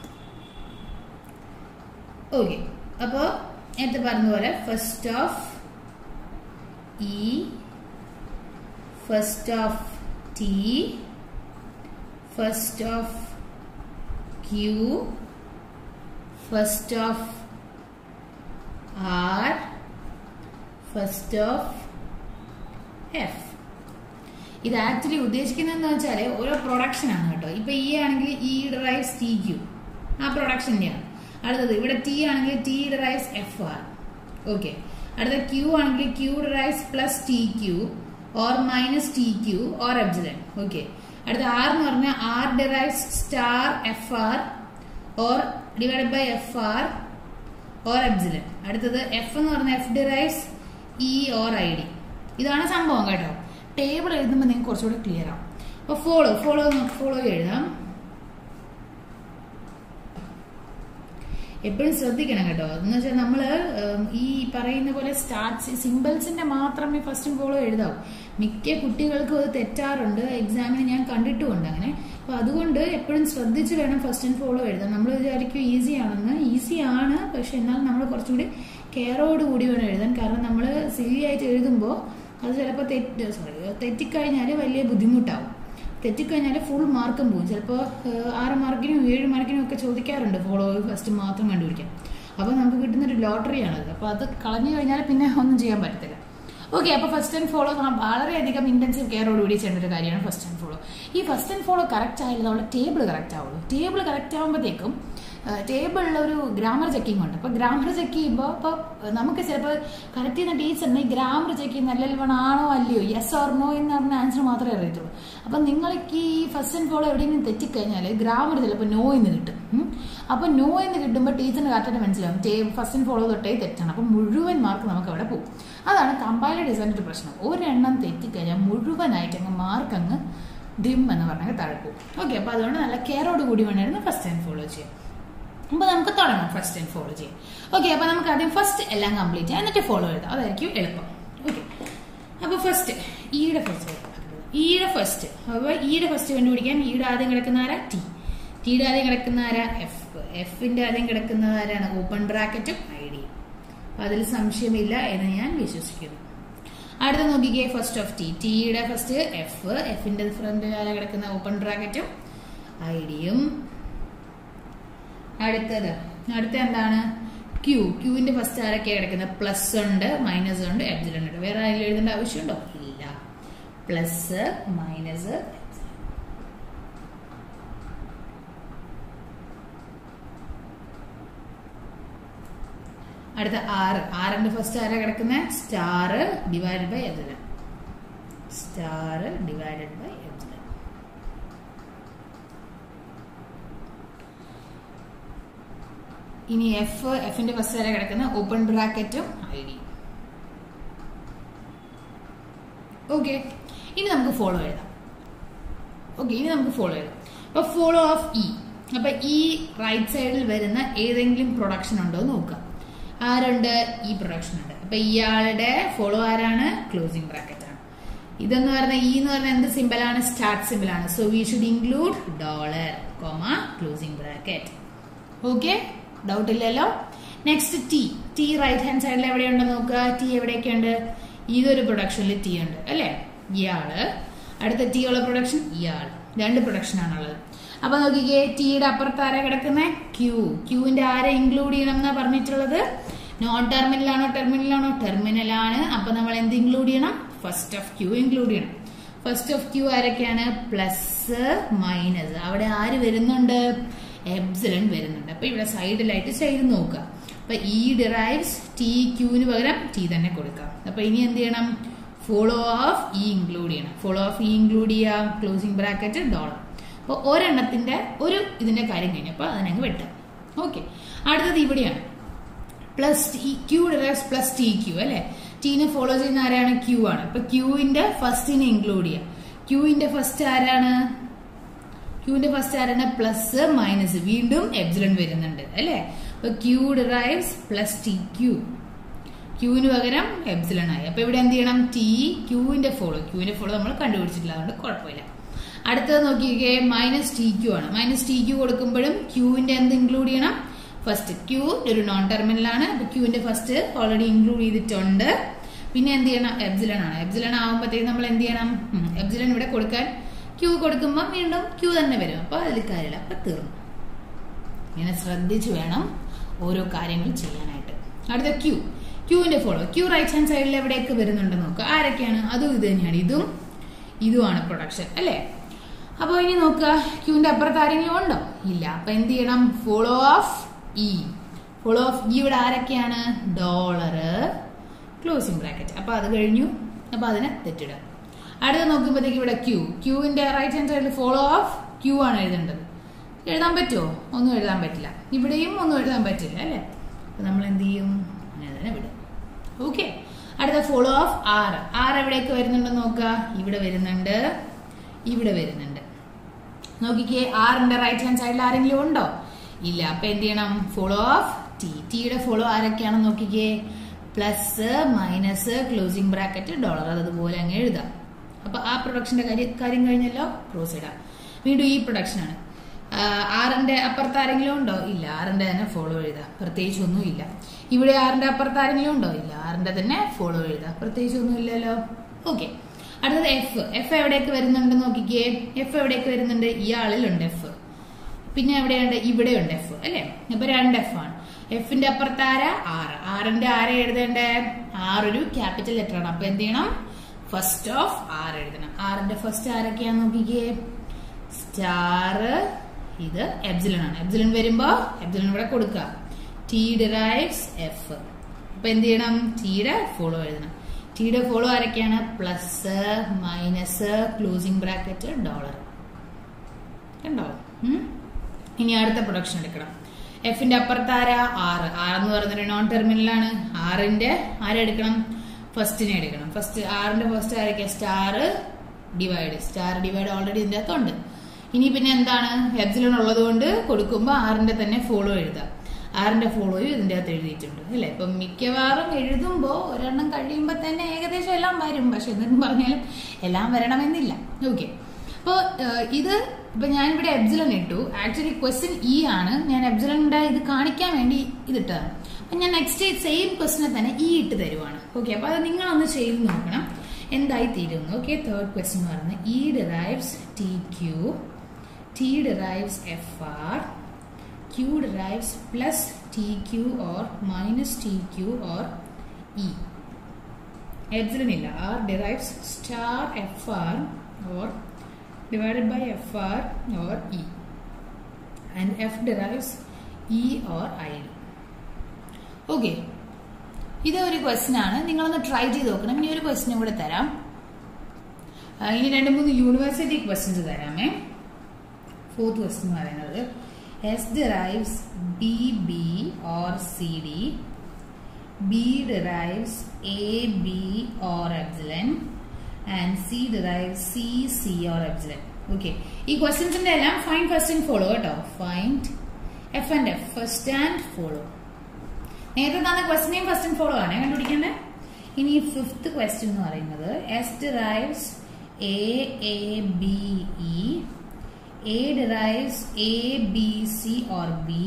ഓക്കെ അപ്പോ നേരത്തെ പറഞ്ഞ പോലെ first of E first of T first of Q first of R first of F ഇത് ആക്ച്വലി ഉദ്ദേശിക്കുന്നതെന്ന് വെച്ചാൽ ഓരോ പ്രൊഡക്ഷൻ ആണ് കേട്ടോ ഇപ്പൊ ഇ ആണെങ്കിൽ ഇ ഡ്രൈവ്സ് ടി ക്യൂ ആ പ്രൊഡക്ഷൻ്റെയാണ് അടുത്തത് ഇവിടെ ടി ആണെങ്കിൽ T drives F R okay അടുത്ത ക്യൂ ആണെങ്കിൽ Q drives plus T Q or minus T Q or epsilon okay അടുത്ത ആർ എന്ന് പറഞ്ഞാൽ R derives star F R or divide by F R or epsilon അടുത്തത് F എന്ന് പറഞ്ഞാൽ F derives E or I D ഇതാണ് സംഭവം കേട്ടോ table എഴുതുമ്പോൾ നിങ്ങൾക്ക് കുറച്ചുകൂടി ക്ലിയർ ആവും അപ്പൊ ഫോളോ ഫോളോ ഫോളോ എഴുതാം എപ്പോഴും ശ്രദ്ധിക്കണം കേട്ടോ എന്ന് വെച്ചാൽ നമ്മൾ ഈ പറയുന്ന പോലെ സ്റ്റാർട്ട് സിമ്പിൾസിന്റെ മാത്രമേ ഫസ്റ്റ് ഫോളോ എഴുതാവൂ മിക്ക കുട്ടികൾക്കും അത് തെറ്റാറുണ്ട് എക്സാമിന് ഞാൻ കണ്ടിട്ടുമുണ്ട് അങ്ങനെ അപ്പൊ അതുകൊണ്ട് എപ്പോഴും ശ്രദ്ധിച്ച് വേണം ഫസ്റ്റ് ആൻഡ് ഫോളോ എഴുതാൻ നമ്മൾ വിചാരിക്കും ഈസി ആണെന്ന് ഈസി ആണ് പക്ഷെ എന്നാൽ നമ്മൾ കുറച്ചുകൂടി കെയറോട് കൂടി വേണം എഴുതാൻ കാരണം നമ്മൾ സില്ലി ആയിട്ട് എഴുതുമ്പോൾ അത് ചിലപ്പോൾ തെറ്റ് സോറി തെറ്റിക്കഴിഞ്ഞാൽ വലിയ ബുദ്ധിമുട്ടാവും തെറ്റിക്കഴിഞ്ഞാൽ ഫുൾ മാർക്കും പോകും ചിലപ്പോൾ ആറ് മാർക്കിനും ഏഴ് മാർക്കിനും ഒക്കെ ചോദിക്കാറുണ്ട് ഫോളോ ഫസ്റ്റ് മാത്രം കണ്ടുപിടിക്കാൻ അപ്പോൾ നമുക്ക് കിട്ടുന്നൊരു ലോട്ടറിയാണത് അപ്പോൾ അത് കളഞ്ഞു കഴിഞ്ഞാൽ പിന്നെ ഒന്നും ചെയ്യാൻ പറ്റത്തില്ല ഓക്കെ അപ്പോൾ ഫസ്റ്റ് ആൻഡ് ഫോളോ വളരെയധികം ഇന്റൻസീവ് കെയറോടുകൂടി ചെയ്യേണ്ട ഒരു കാര്യമാണ് ഫസ്റ്റ് ആൻഡ് ഫോളോ ഈ ഫസ്റ്റ് ആൻഡ് ഫോളോ കറക്റ്റ് ആയാലും നമ്മുടെ ടേബിൾ കറക്റ്റ് ആവുള്ളൂ ടേബിൾ കറക്റ്റ് ആകുമ്പോഴത്തേക്കും ടേബിളിൽ ഒരു ഗ്രാമർ ചെക്കിംഗ് ഉണ്ട് അപ്പോൾ ഗ്രാമർ ചെക്ക് ചെയ്യുമ്പോൾ ഇപ്പോൾ നമുക്ക് ചിലപ്പോൾ കറക്റ്റ് ചെയ്യുന്ന ടീച്ചറിന് ഈ ഗ്രാമർ ചെക്ക് ചെയ്യുന്ന എൽ വൺ ആണോ അല്ലയോ യെസ് ഓർ നോ എന്ന് പറഞ്ഞ ആൻസർ മാത്രമേ അറിയത്തുള്ളൂ അപ്പം നിങ്ങൾക്ക് ഈ ഫസ്റ്റ് ആൻഡ് ഫോളോ എവിടെയെങ്കിലും തെറ്റിക്കഴിഞ്ഞാൽ ഗ്രാമർ ചിലപ്പോൾ നോ എന്ന് കിട്ടും അപ്പോൾ നോ എന്ന് കിട്ടുമ്പോൾ ടീച്ചറിന് കറക്റ്റായിട്ട് മനസ്സിലാവും ടേ ഫസ്റ്റ് ആൻഡ് ഫോളോ തൊട്ടേ തെറ്റാണ് അപ്പം മുഴുവൻ മാർക്ക് നമുക്ക് അവിടെ പോകും അതാണ് കമ്പൈലർ ഡിസൈൻ്റെ ഒരു പ്രശ്നം ഒരെണ്ണം തെറ്റിക്കഴിഞ്ഞാൽ മുഴുവനായിട്ട് അങ്ങ് മാർക്ക് അങ്ങ് ഡിം എന്ന് പറഞ്ഞാൽ താഴെ പോകും ഓക്കെ അപ്പോൾ അതുകൊണ്ട് നല്ല കെയറോട് കൂടി വേണമായിരുന്നു ഫസ്റ്റ് ആൻഡ് ഫോളോ ചെയ്യാം അപ്പൊ നമുക്ക് തുടങ്ങാം ഫസ്റ്റ് ആൻഡ് ഫോളോ ചെയ്യാം ഓക്കെ അപ്പൊ നമുക്ക് ആദ്യം ഫസ്റ്റ് എല്ലാം കംപ്ലീറ്റ് ചെയ്യാം എന്നിട്ട് ഫോളോ എഴുതാം അതായിരിക്കും എളുപ്പം ഓക്കെ അപ്പൊ ഫസ്റ്റ് ഈയുടെ ഫസ്റ്റ് ഈയുടെ ഫസ്റ്റ് അപ്പൊ ഈയുടെ ഫസ്റ്റ് കണ്ടുപിടിക്കാൻ ഈയുടെ ആദ്യം കിടക്കുന്ന ആരാ ടി ടിയുടെ ആദ്യം കിടക്കുന്ന ആരാ എഫ് എഫിന്റെ ആദ്യം കിടക്കുന്നത് ആരാണ് ഓപ്പൺ ബ്രാക്കറ്റും ഐ ഡിയും അപ്പൊ അതിൽ സംശയമില്ല എന്ന് ഞാൻ വിശ്വസിക്കുന്നു അടുത്ത നോക്കിക്കേ ഫസ്റ്റ് ഓഫ് ടി ടിയുടെ ഫസ്റ്റ് എഫ് എഫിന്റെ ഫ്രണ്ടിൽ ആരാ കിടക്കുന്ന ഓപ്പൺ ബ്രാക്കറ്റും ഐ ഡിയും അടുത്തത് അടുത്ത എന്താണ് ക്യൂ ക്യൂവിന്റെ ഫസ്റ്റ് ആരൊക്കെയാ കിടക്കുന്നത് പ്ലസ് ഉണ്ട് മൈനസ് ഉണ്ട് എഡ്ജിലും ഉണ്ട് വേറെ ആരെങ്കിലും എഴുതേണ്ട ആവശ്യമുണ്ടോ ഇല്ല പ്ലസ് മൈനസ് അടുത്ത ആറ് ആറിന്റെ ഫസ്റ്റ് ആരാ കിടക്കുന്നത് star divided by epsilon star divided by epsilon ഇനി എഫ് എഫിന്റെ ഫസ്റ്റ് ആരാ കിടക്കുന്ന ഓപ്പൺ ബ്രാക്കറ്റും ഐ ഡി ഓക്കെ ഇനി നമുക്ക് ഫോളോ എഴുതാം ഓക്കെ ഇനി നമുക്ക് ഫോളോ എഴുതാം അപ്പൊ ഫോളോ ഓഫ് ഇ അപ്പൊ ഈ റൈറ്റ് സൈഡിൽ വരുന്ന ഏതെങ്കിലും പ്രൊഡക്ഷൻ ഉണ്ടോ എന്ന് നോക്കാം ആരുണ്ട് ഈ പ്രൊഡക്ഷൻ ഉണ്ട് അപ്പൊ ഇയാളുടെ ഫോളോ ആരാണ് ക്ലോസിംഗ് ബ്രാക്കറ്റ് ആണ് ഇതെന്ന് പറഞ്ഞ ഈ എന്ന് പറഞ്ഞ എന്ത് സിമ്പിൾ ആണ് സ്റ്റാർട്ട് സിമ്പിൾ ആണ് so we should include dollar comma closing bracket okay doubt ഇല്ലല്ലോ next T T right hand സൈഡിൽ എവിടെയുണ്ടെന്ന് നോക്കുക ടി എവിടെയൊക്കെ ഉണ്ട് ഇതൊരു പ്രൊഡക്ഷനിൽ ടി ഉണ്ട് അല്ലെ ഇയാള് അടുത്ത ടി ഉള്ള പ്രൊഡക്ഷൻ ഇയാൾ രണ്ട് പ്രൊഡക്ഷൻ ആണുള്ളത് അപ്പൊ നോക്കിക്കേ ടിയുടെ അപ്പുറത്ത് ആരാ കിടക്കുന്നത് ക്യൂ ക്യൂവിന്റെ ആരെ ഇൻക്ലൂഡ് ചെയ്യണം എന്നാ പറഞ്ഞിട്ടുള്ളത് നോൺ ടെർമിനലാണോ ടെർമിനലാണോ ടെർമിനലാണ് അപ്പൊ നമ്മൾ എന്ത് ഇൻക്ലൂഡ് ചെയ്യണം ഫസ്റ്റ് ഓഫ് ക്യൂ ഇൻക്ലൂഡ് ചെയ്യണം ഫസ്റ്റ് ഓഫ് ക്യൂ ആരൊക്കെയാണ് പ്ലസ് മൈനസ് അവിടെ ആര് വരുന്നുണ്ട് എബ്സിലൻ വരുന്നുണ്ട് അപ്പൊ ഇവിടെ സൈഡിലായിട്ട് ചെയ്ത് നോക്കുക അപ്പൊ ഈ ഡിറൈവ്സ് ടി ക്യൂവിന് പകരം ടി തന്നെ കൊടുക്കാം അപ്പൊ ഇനി എന്ത് ചെയ്യണം ഫോളോ ഓഫ് ഇ ഇൻക്ലൂഡ് ചെയ്യണം ഫോളോ ഓഫ് ഇ ഇൻക്ലൂഡ് ചെയ്യാം ക്ലോസിംഗ് ബ്രാക്കറ്റ് ഡോളർ അപ്പോൾ ഒരെണ്ണത്തിന്റെ ഒരു ഇതിന്റെ കാര്യം കഴിഞ്ഞപ്പോൾ അതിനങ്ങ് വെട്ടാം ഓക്കെ അടുത്തത് ഇവിടെയാണ് plus Q derives plus T Q അല്ലെ ടീനെ ഫോളോ ചെയ്യുന്ന ആരാണ് ക്യൂ ആണ് അപ്പൊ ക്യൂവിന്റെ ഫസ്റ്റിനെ ഇൻക്ലൂഡ് ചെയ്യാം ക്യൂവിന്റെ ഫസ്റ്റ് ആരാണ് ക്യൂവിന്റെ ഫസ്റ്റ് ആരാണ് പ്ലസ് മൈനസ് വീണ്ടും എബ്സിലൺ വരുന്നുണ്ട് അല്ലെ അപ്പൊ Q derives plus T Q ക്യൂവിന് പകരം എബ്സിലൺ ആയി അപ്പൊ ഇവിടെ എന്ത് ചെയ്യണം ടി ക്യൂവിന്റെ ഫോളോ ക്യൂവിന്റെ ഫോളോ നമ്മൾ കണ്ടുപിടിച്ചിട്ടില്ല അതുകൊണ്ട് കുഴപ്പമില്ല അടുത്തത് നോക്കിക്കേ മൈനസ് ടി ക്യൂ ആണ് മൈനസ് ടി ക്യൂ കൊടുക്കുമ്പോഴും ക്യൂവിന്റെ എന്ത് ഇൻക്ലൂഡ് ചെയ്യണം ഫസ്റ്റ് ക്യൂ ഒരു നോൺ ടെർമിനലാണ് അപ്പൊ ക്യൂവിന്റെ ഫസ്റ്റ് ഓൾറെഡി ഇൻക്ലൂഡ് ചെയ്തിട്ടുണ്ട് പിന്നെ എന്ത് ചെയ്യണം എബ്സിലൺ ആണ് എബ്സിലൺ ആകുമ്പോഴത്തേക്ക് നമ്മൾ എന്ത് ചെയ്യണം എബ്സിലൺ ഇവിടെ കൊടുക്കാൻ ക്യൂ കൊടുക്കുമ്പോൾ വീണ്ടും ക്യൂ തന്നെ വരും അപ്പൊ അതിൽ കാര്യമില്ല അപ്പൊ തീർന്നു ഇങ്ങനെ ശ്രദ്ധിച്ചു വേണം ഓരോ കാര്യങ്ങൾ ചെയ്യാനായിട്ട് അടുത്ത ക്യൂ ക്യൂവിന്റെ ഫോളോ ക്യൂ റൈറ്റ് ഹാൻഡ് സൈഡിൽ എവിടെയൊക്കെ വരുന്നുണ്ടെന്ന് നോക്കുക ആരൊക്കെയാണ് അതും ഇത് തന്നെയാണ് ഇതും ഇതുമാണ് പ്രൊഡക്ഷൻ അല്ലേ അപ്പൊ ഇനി നോക്കുക ക്യൂവിന്റെ അപ്പുറത്ത് ആരെങ്കിലും ഉണ്ടോ ഇല്ല അപ്പൊ എന്ത് ചെയ്യണം follow of E follow of E ഇവിടെ ആരൊക്കെയാണ് ഡോളറ് ക്ലോസിംഗ് ബ്രാക്കറ്റ് അപ്പൊ അത് കഴിഞ്ഞു അപ്പൊ അതിനെ തെറ്റിടുക അടുത്ത നോക്കുമ്പോഴത്തേക്ക് ഇവിടെ ക്യൂ ക്യൂവിന്റെ റൈറ്റ് ഹാൻഡ് സൈഡിൽ ഫോളോ ഓഫ് ക്യൂ ആണ് എഴുതേണ്ടത് എഴുതാൻ പറ്റുമോ ഒന്നും എഴുതാൻ പറ്റില്ല ഇവിടെയും ഒന്നും എഴുതാൻ പറ്റില്ല അല്ലേ അപ്പൊ നമ്മൾ എന്ത് ചെയ്യും അങ്ങനെ തന്നെ വിടും ഓക്കെ അടുത്ത ഫോളോ ഓഫ് ആർ ആർ എവിടെയൊക്കെ വരുന്നുണ്ടെന്ന് നോക്കുക ഇവിടെ വരുന്നുണ്ട് ഇവിടെ വരുന്നുണ്ട് നോക്കിക്കേ ആറിന്റെ റൈറ്റ് ഹാൻഡ് സൈഡിൽ ആരെങ്കിലും ഉണ്ടോ ഇല്ല അപ്പൊ എന്ത് ചെയ്യണം ഫോളോ ഓഫ് ടി ടിയുടെ ഫോളോ ആരൊക്കെയാണെന്ന് നോക്കിക്കേ plus minus closing bracket dollar അതുപോലെ അങ്ങ് എഴുതാം അപ്പൊ ആ പ്രൊഡക്ഷന്റെ കാര്യം കാര്യം കഴിഞ്ഞല്ലോ ക്രോസ് ഇടാം വീണ്ടും ഈ പ്രൊഡക്ഷൻ ആണ് ആറിന്റെ അപ്പുറത്ത് ആരെങ്കിലും ഉണ്ടോ ഇല്ല ആറിന്റെ തന്നെ ഫോളോ എഴുതാം പ്രത്യേകിച്ച് ഒന്നും ഇല്ല ഇവിടെ ആറിന്റെ അപ്പുറത്ത് ആരെങ്കിലും ഉണ്ടോ ഇല്ല ആറിന്റെ തന്നെ ഫോളോ എഴുതാം പ്രത്യേകിച്ച് ഒന്നും ഇല്ലല്ലോ ഓക്കെ അടുത്തത് എഫ് എഫ് എവിടെയൊക്കെ വരുന്നുണ്ട് നോക്കിക്കേ എഫ് എവിടെയൊക്കെ വരുന്നുണ്ട് ഇയാളിലുണ്ട് എഫ് പിന്നെ എവിടെയുണ്ട് ഇവിടെയുണ്ട് എഫ് അല്ലെ അപ്പൊ രണ്ട് എഫ് ആണ് എഫിന്റെ അപ്പുറത്ത് ആരാ ആറ് ആറിന്റെ ആരെ എഴുതേണ്ടേ ആറൊരു ക്യാപിറ്റൽ ലെറ്റർ ആണ് അപ്പൊ എന്ത് ചെയ്യണം ഫസ്റ്റ് ഓഫ് ആറ് എഴുതണം ആറിന്റെ ഫസ്റ്റ് ആരൊക്കെയാന്ന് നോക്കിക്കേ സ്റ്റാർ ഇത് എബ്സിലൺ ആണ് എബ്സിലൺ വരുമ്പോ എബ്സിലൺ ഇവിടെ കൊടുക്കുക ടി ഡിറൈവ്സ് എഫ് അപ്പൊ എന്ത് ചെയ്യണം ടിയുടെ ഫോളോ എഴുതണം ടിയുടെ ഫോളോ ആരൊക്കെയാണ് plus minus closing bracket dollar കണ്ടോ ഉം? ഇനി അടുത്ത പ്രൊഡക്ഷൻ എടുക്കണം എഫിന്റെ അപ്പുറത്ത് ആരാ ആറ് ആറ് എന്ന് പറയുന്നൊരു നോൺ ടെർമിനലാണ് ആറിന്റെ ആരെടുക്കണം ഫസ്റ്റിനെ എടുക്കണം ഫസ്റ്റ് ആറിന്റെ ഫസ്റ്റ് ആരൊക്കെ star divide star divide already ഇതിന്റെ അകത്തുണ്ട് ഇനി പിന്നെ എന്താണ് എപ്സിലോൺ ഉള്ളത് കൊണ്ട് കൊടുക്കുമ്പോൾ ആറിന്റെ തന്നെ ഫോളോ എഴുതാം ആറിന്റെ ഫോളോയും ഇതിന്റെ അകത്ത് എഴുതിയിട്ടുണ്ട് അല്ലേ ഇപ്പം മിക്കവാറും എഴുതുമ്പോൾ ഒരെണ്ണം കഴിയുമ്പോൾ തന്നെ ഏകദേശം എല്ലാം വരും പക്ഷെ എന്തെങ്കിലും പറഞ്ഞാലും എല്ലാം വരണമെന്നില്ല ഓക്കെ അപ്പോൾ ഇത് ഇപ്പൊ ഞാനിവിടെ എബ്സിലൻ ഇട്ടു ആക്ച്വലി ക്വസ്റ്റ്യൻ ഇ ആണ് ഞാൻ എബ്സിലന്റെ ഇത് കാണിക്കാൻ വേണ്ടി ഇതിട്ടതാണ് അപ്പൊ ഞാൻ നെക്സ്റ്റ് സെയിം ക്വസ്റ്റിനെ തന്നെ ഇ ഇട്ട് തരുവാണ് ഓക്കെ അപ്പൊ അത് നിങ്ങളൊന്ന് ചെയ്ത് നോക്കണം എന്തായി തീരുന്നു ഓക്കെ തേർഡ് ക്വസ്റ്റ്യൻ എന്ന് പറയുന്നത് E derives T Q T derives F R Q derives plus T Q or minus T Q or E epsilon ഇല്ല R derives star F R or divided by fr or e and f derives e or id okay ഇത് ഒരു question ആണ് നിങ്ങളൊന്ന് try ചെയ്ത് നോക്കണം ഇനി ഒരു question കൂടെ തരാം ആ, ഇനി രണ്ട് മൂന്ന് യൂണിവേഴ്സിറ്റി ക്വസ്റ്റ്യൻസ് തരാമേ ഫോർത്ത് ക്വസ്റ്റ്യൻ പറയുന്നത് S derives B B or C D B derives A B or epsilon and C derives C C or epsilon okay ഈ ക്വസ്റ്റ്യൻസിന്റെ എല്ലാം ഫൈൻ ഫസ്റ്റ് ആൻഡ് ഫോളോ കേട്ടോ find F and F first and follow നേരത്തെ തന്ന ക്വസ്റ്റ്യനെയും first and follow ആണ് കണ്ടുപിടിക്കേണ്ടത് ഇനി fifth question എന്ന് പറയുന്നത് S derives A A B E A derives A B C or B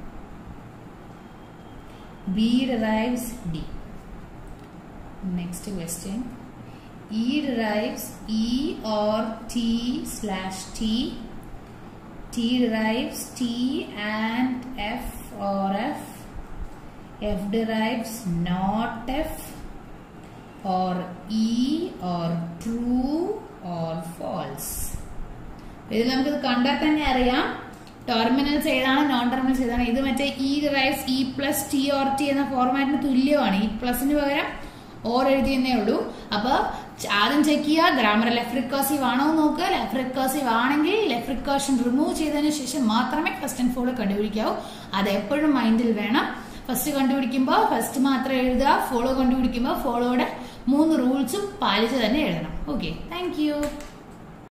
B derives D next question E derives E or T slash T. T derives T and F or F. F derives not F or E or true or false. ഇതിൽ നമുക്കിത് കണ്ടാൽ തന്നെ അറിയാം terminals ഏതാണ് non terminals ഏതാണ് ഇത് മറ്റേ E rise E plus T or T എന്ന ഫോർമാറ്റിന് തുല്യമാണ് ഈ പ്ലസിന് പകരം ഓർ എഴുതിയെന്നേ ഉള്ളൂ അപ്പൊ ച- ആദ്യം ചെക്ക് ചെയ്യുക ഗ്രാമർ ലെഫ്റ്റ് റിക്കേഴ്സീവ് ആണോ എന്ന് നോക്കുക ലെഫ്റ്റ് റിക്കേഴ്സീവ് ആണെങ്കിൽ ലെഫ്റ്റ് റിക്കേർഷൻ റിമൂവ് ചെയ്തതിന് ശേഷം മാത്രമേ ഫസ്റ്റ് ആൻഡ് ഫോളോ കണ്ടുപിടിക്കാവൂ അത് എപ്പോഴും മൈൻഡിൽ വേണം ഫസ്റ്റ് കണ്ടുപിടിക്കുമ്പോൾ ഫസ്റ്റ് മാത്രം എഴുതുക ഫോളോ കണ്ടുപിടിക്കുമ്പോൾ ഫോളോയുടെ മൂന്ന് റൂൾസും പാലിച്ച് തന്നെ എഴുതണം ഓക്കെ താങ്ക് യു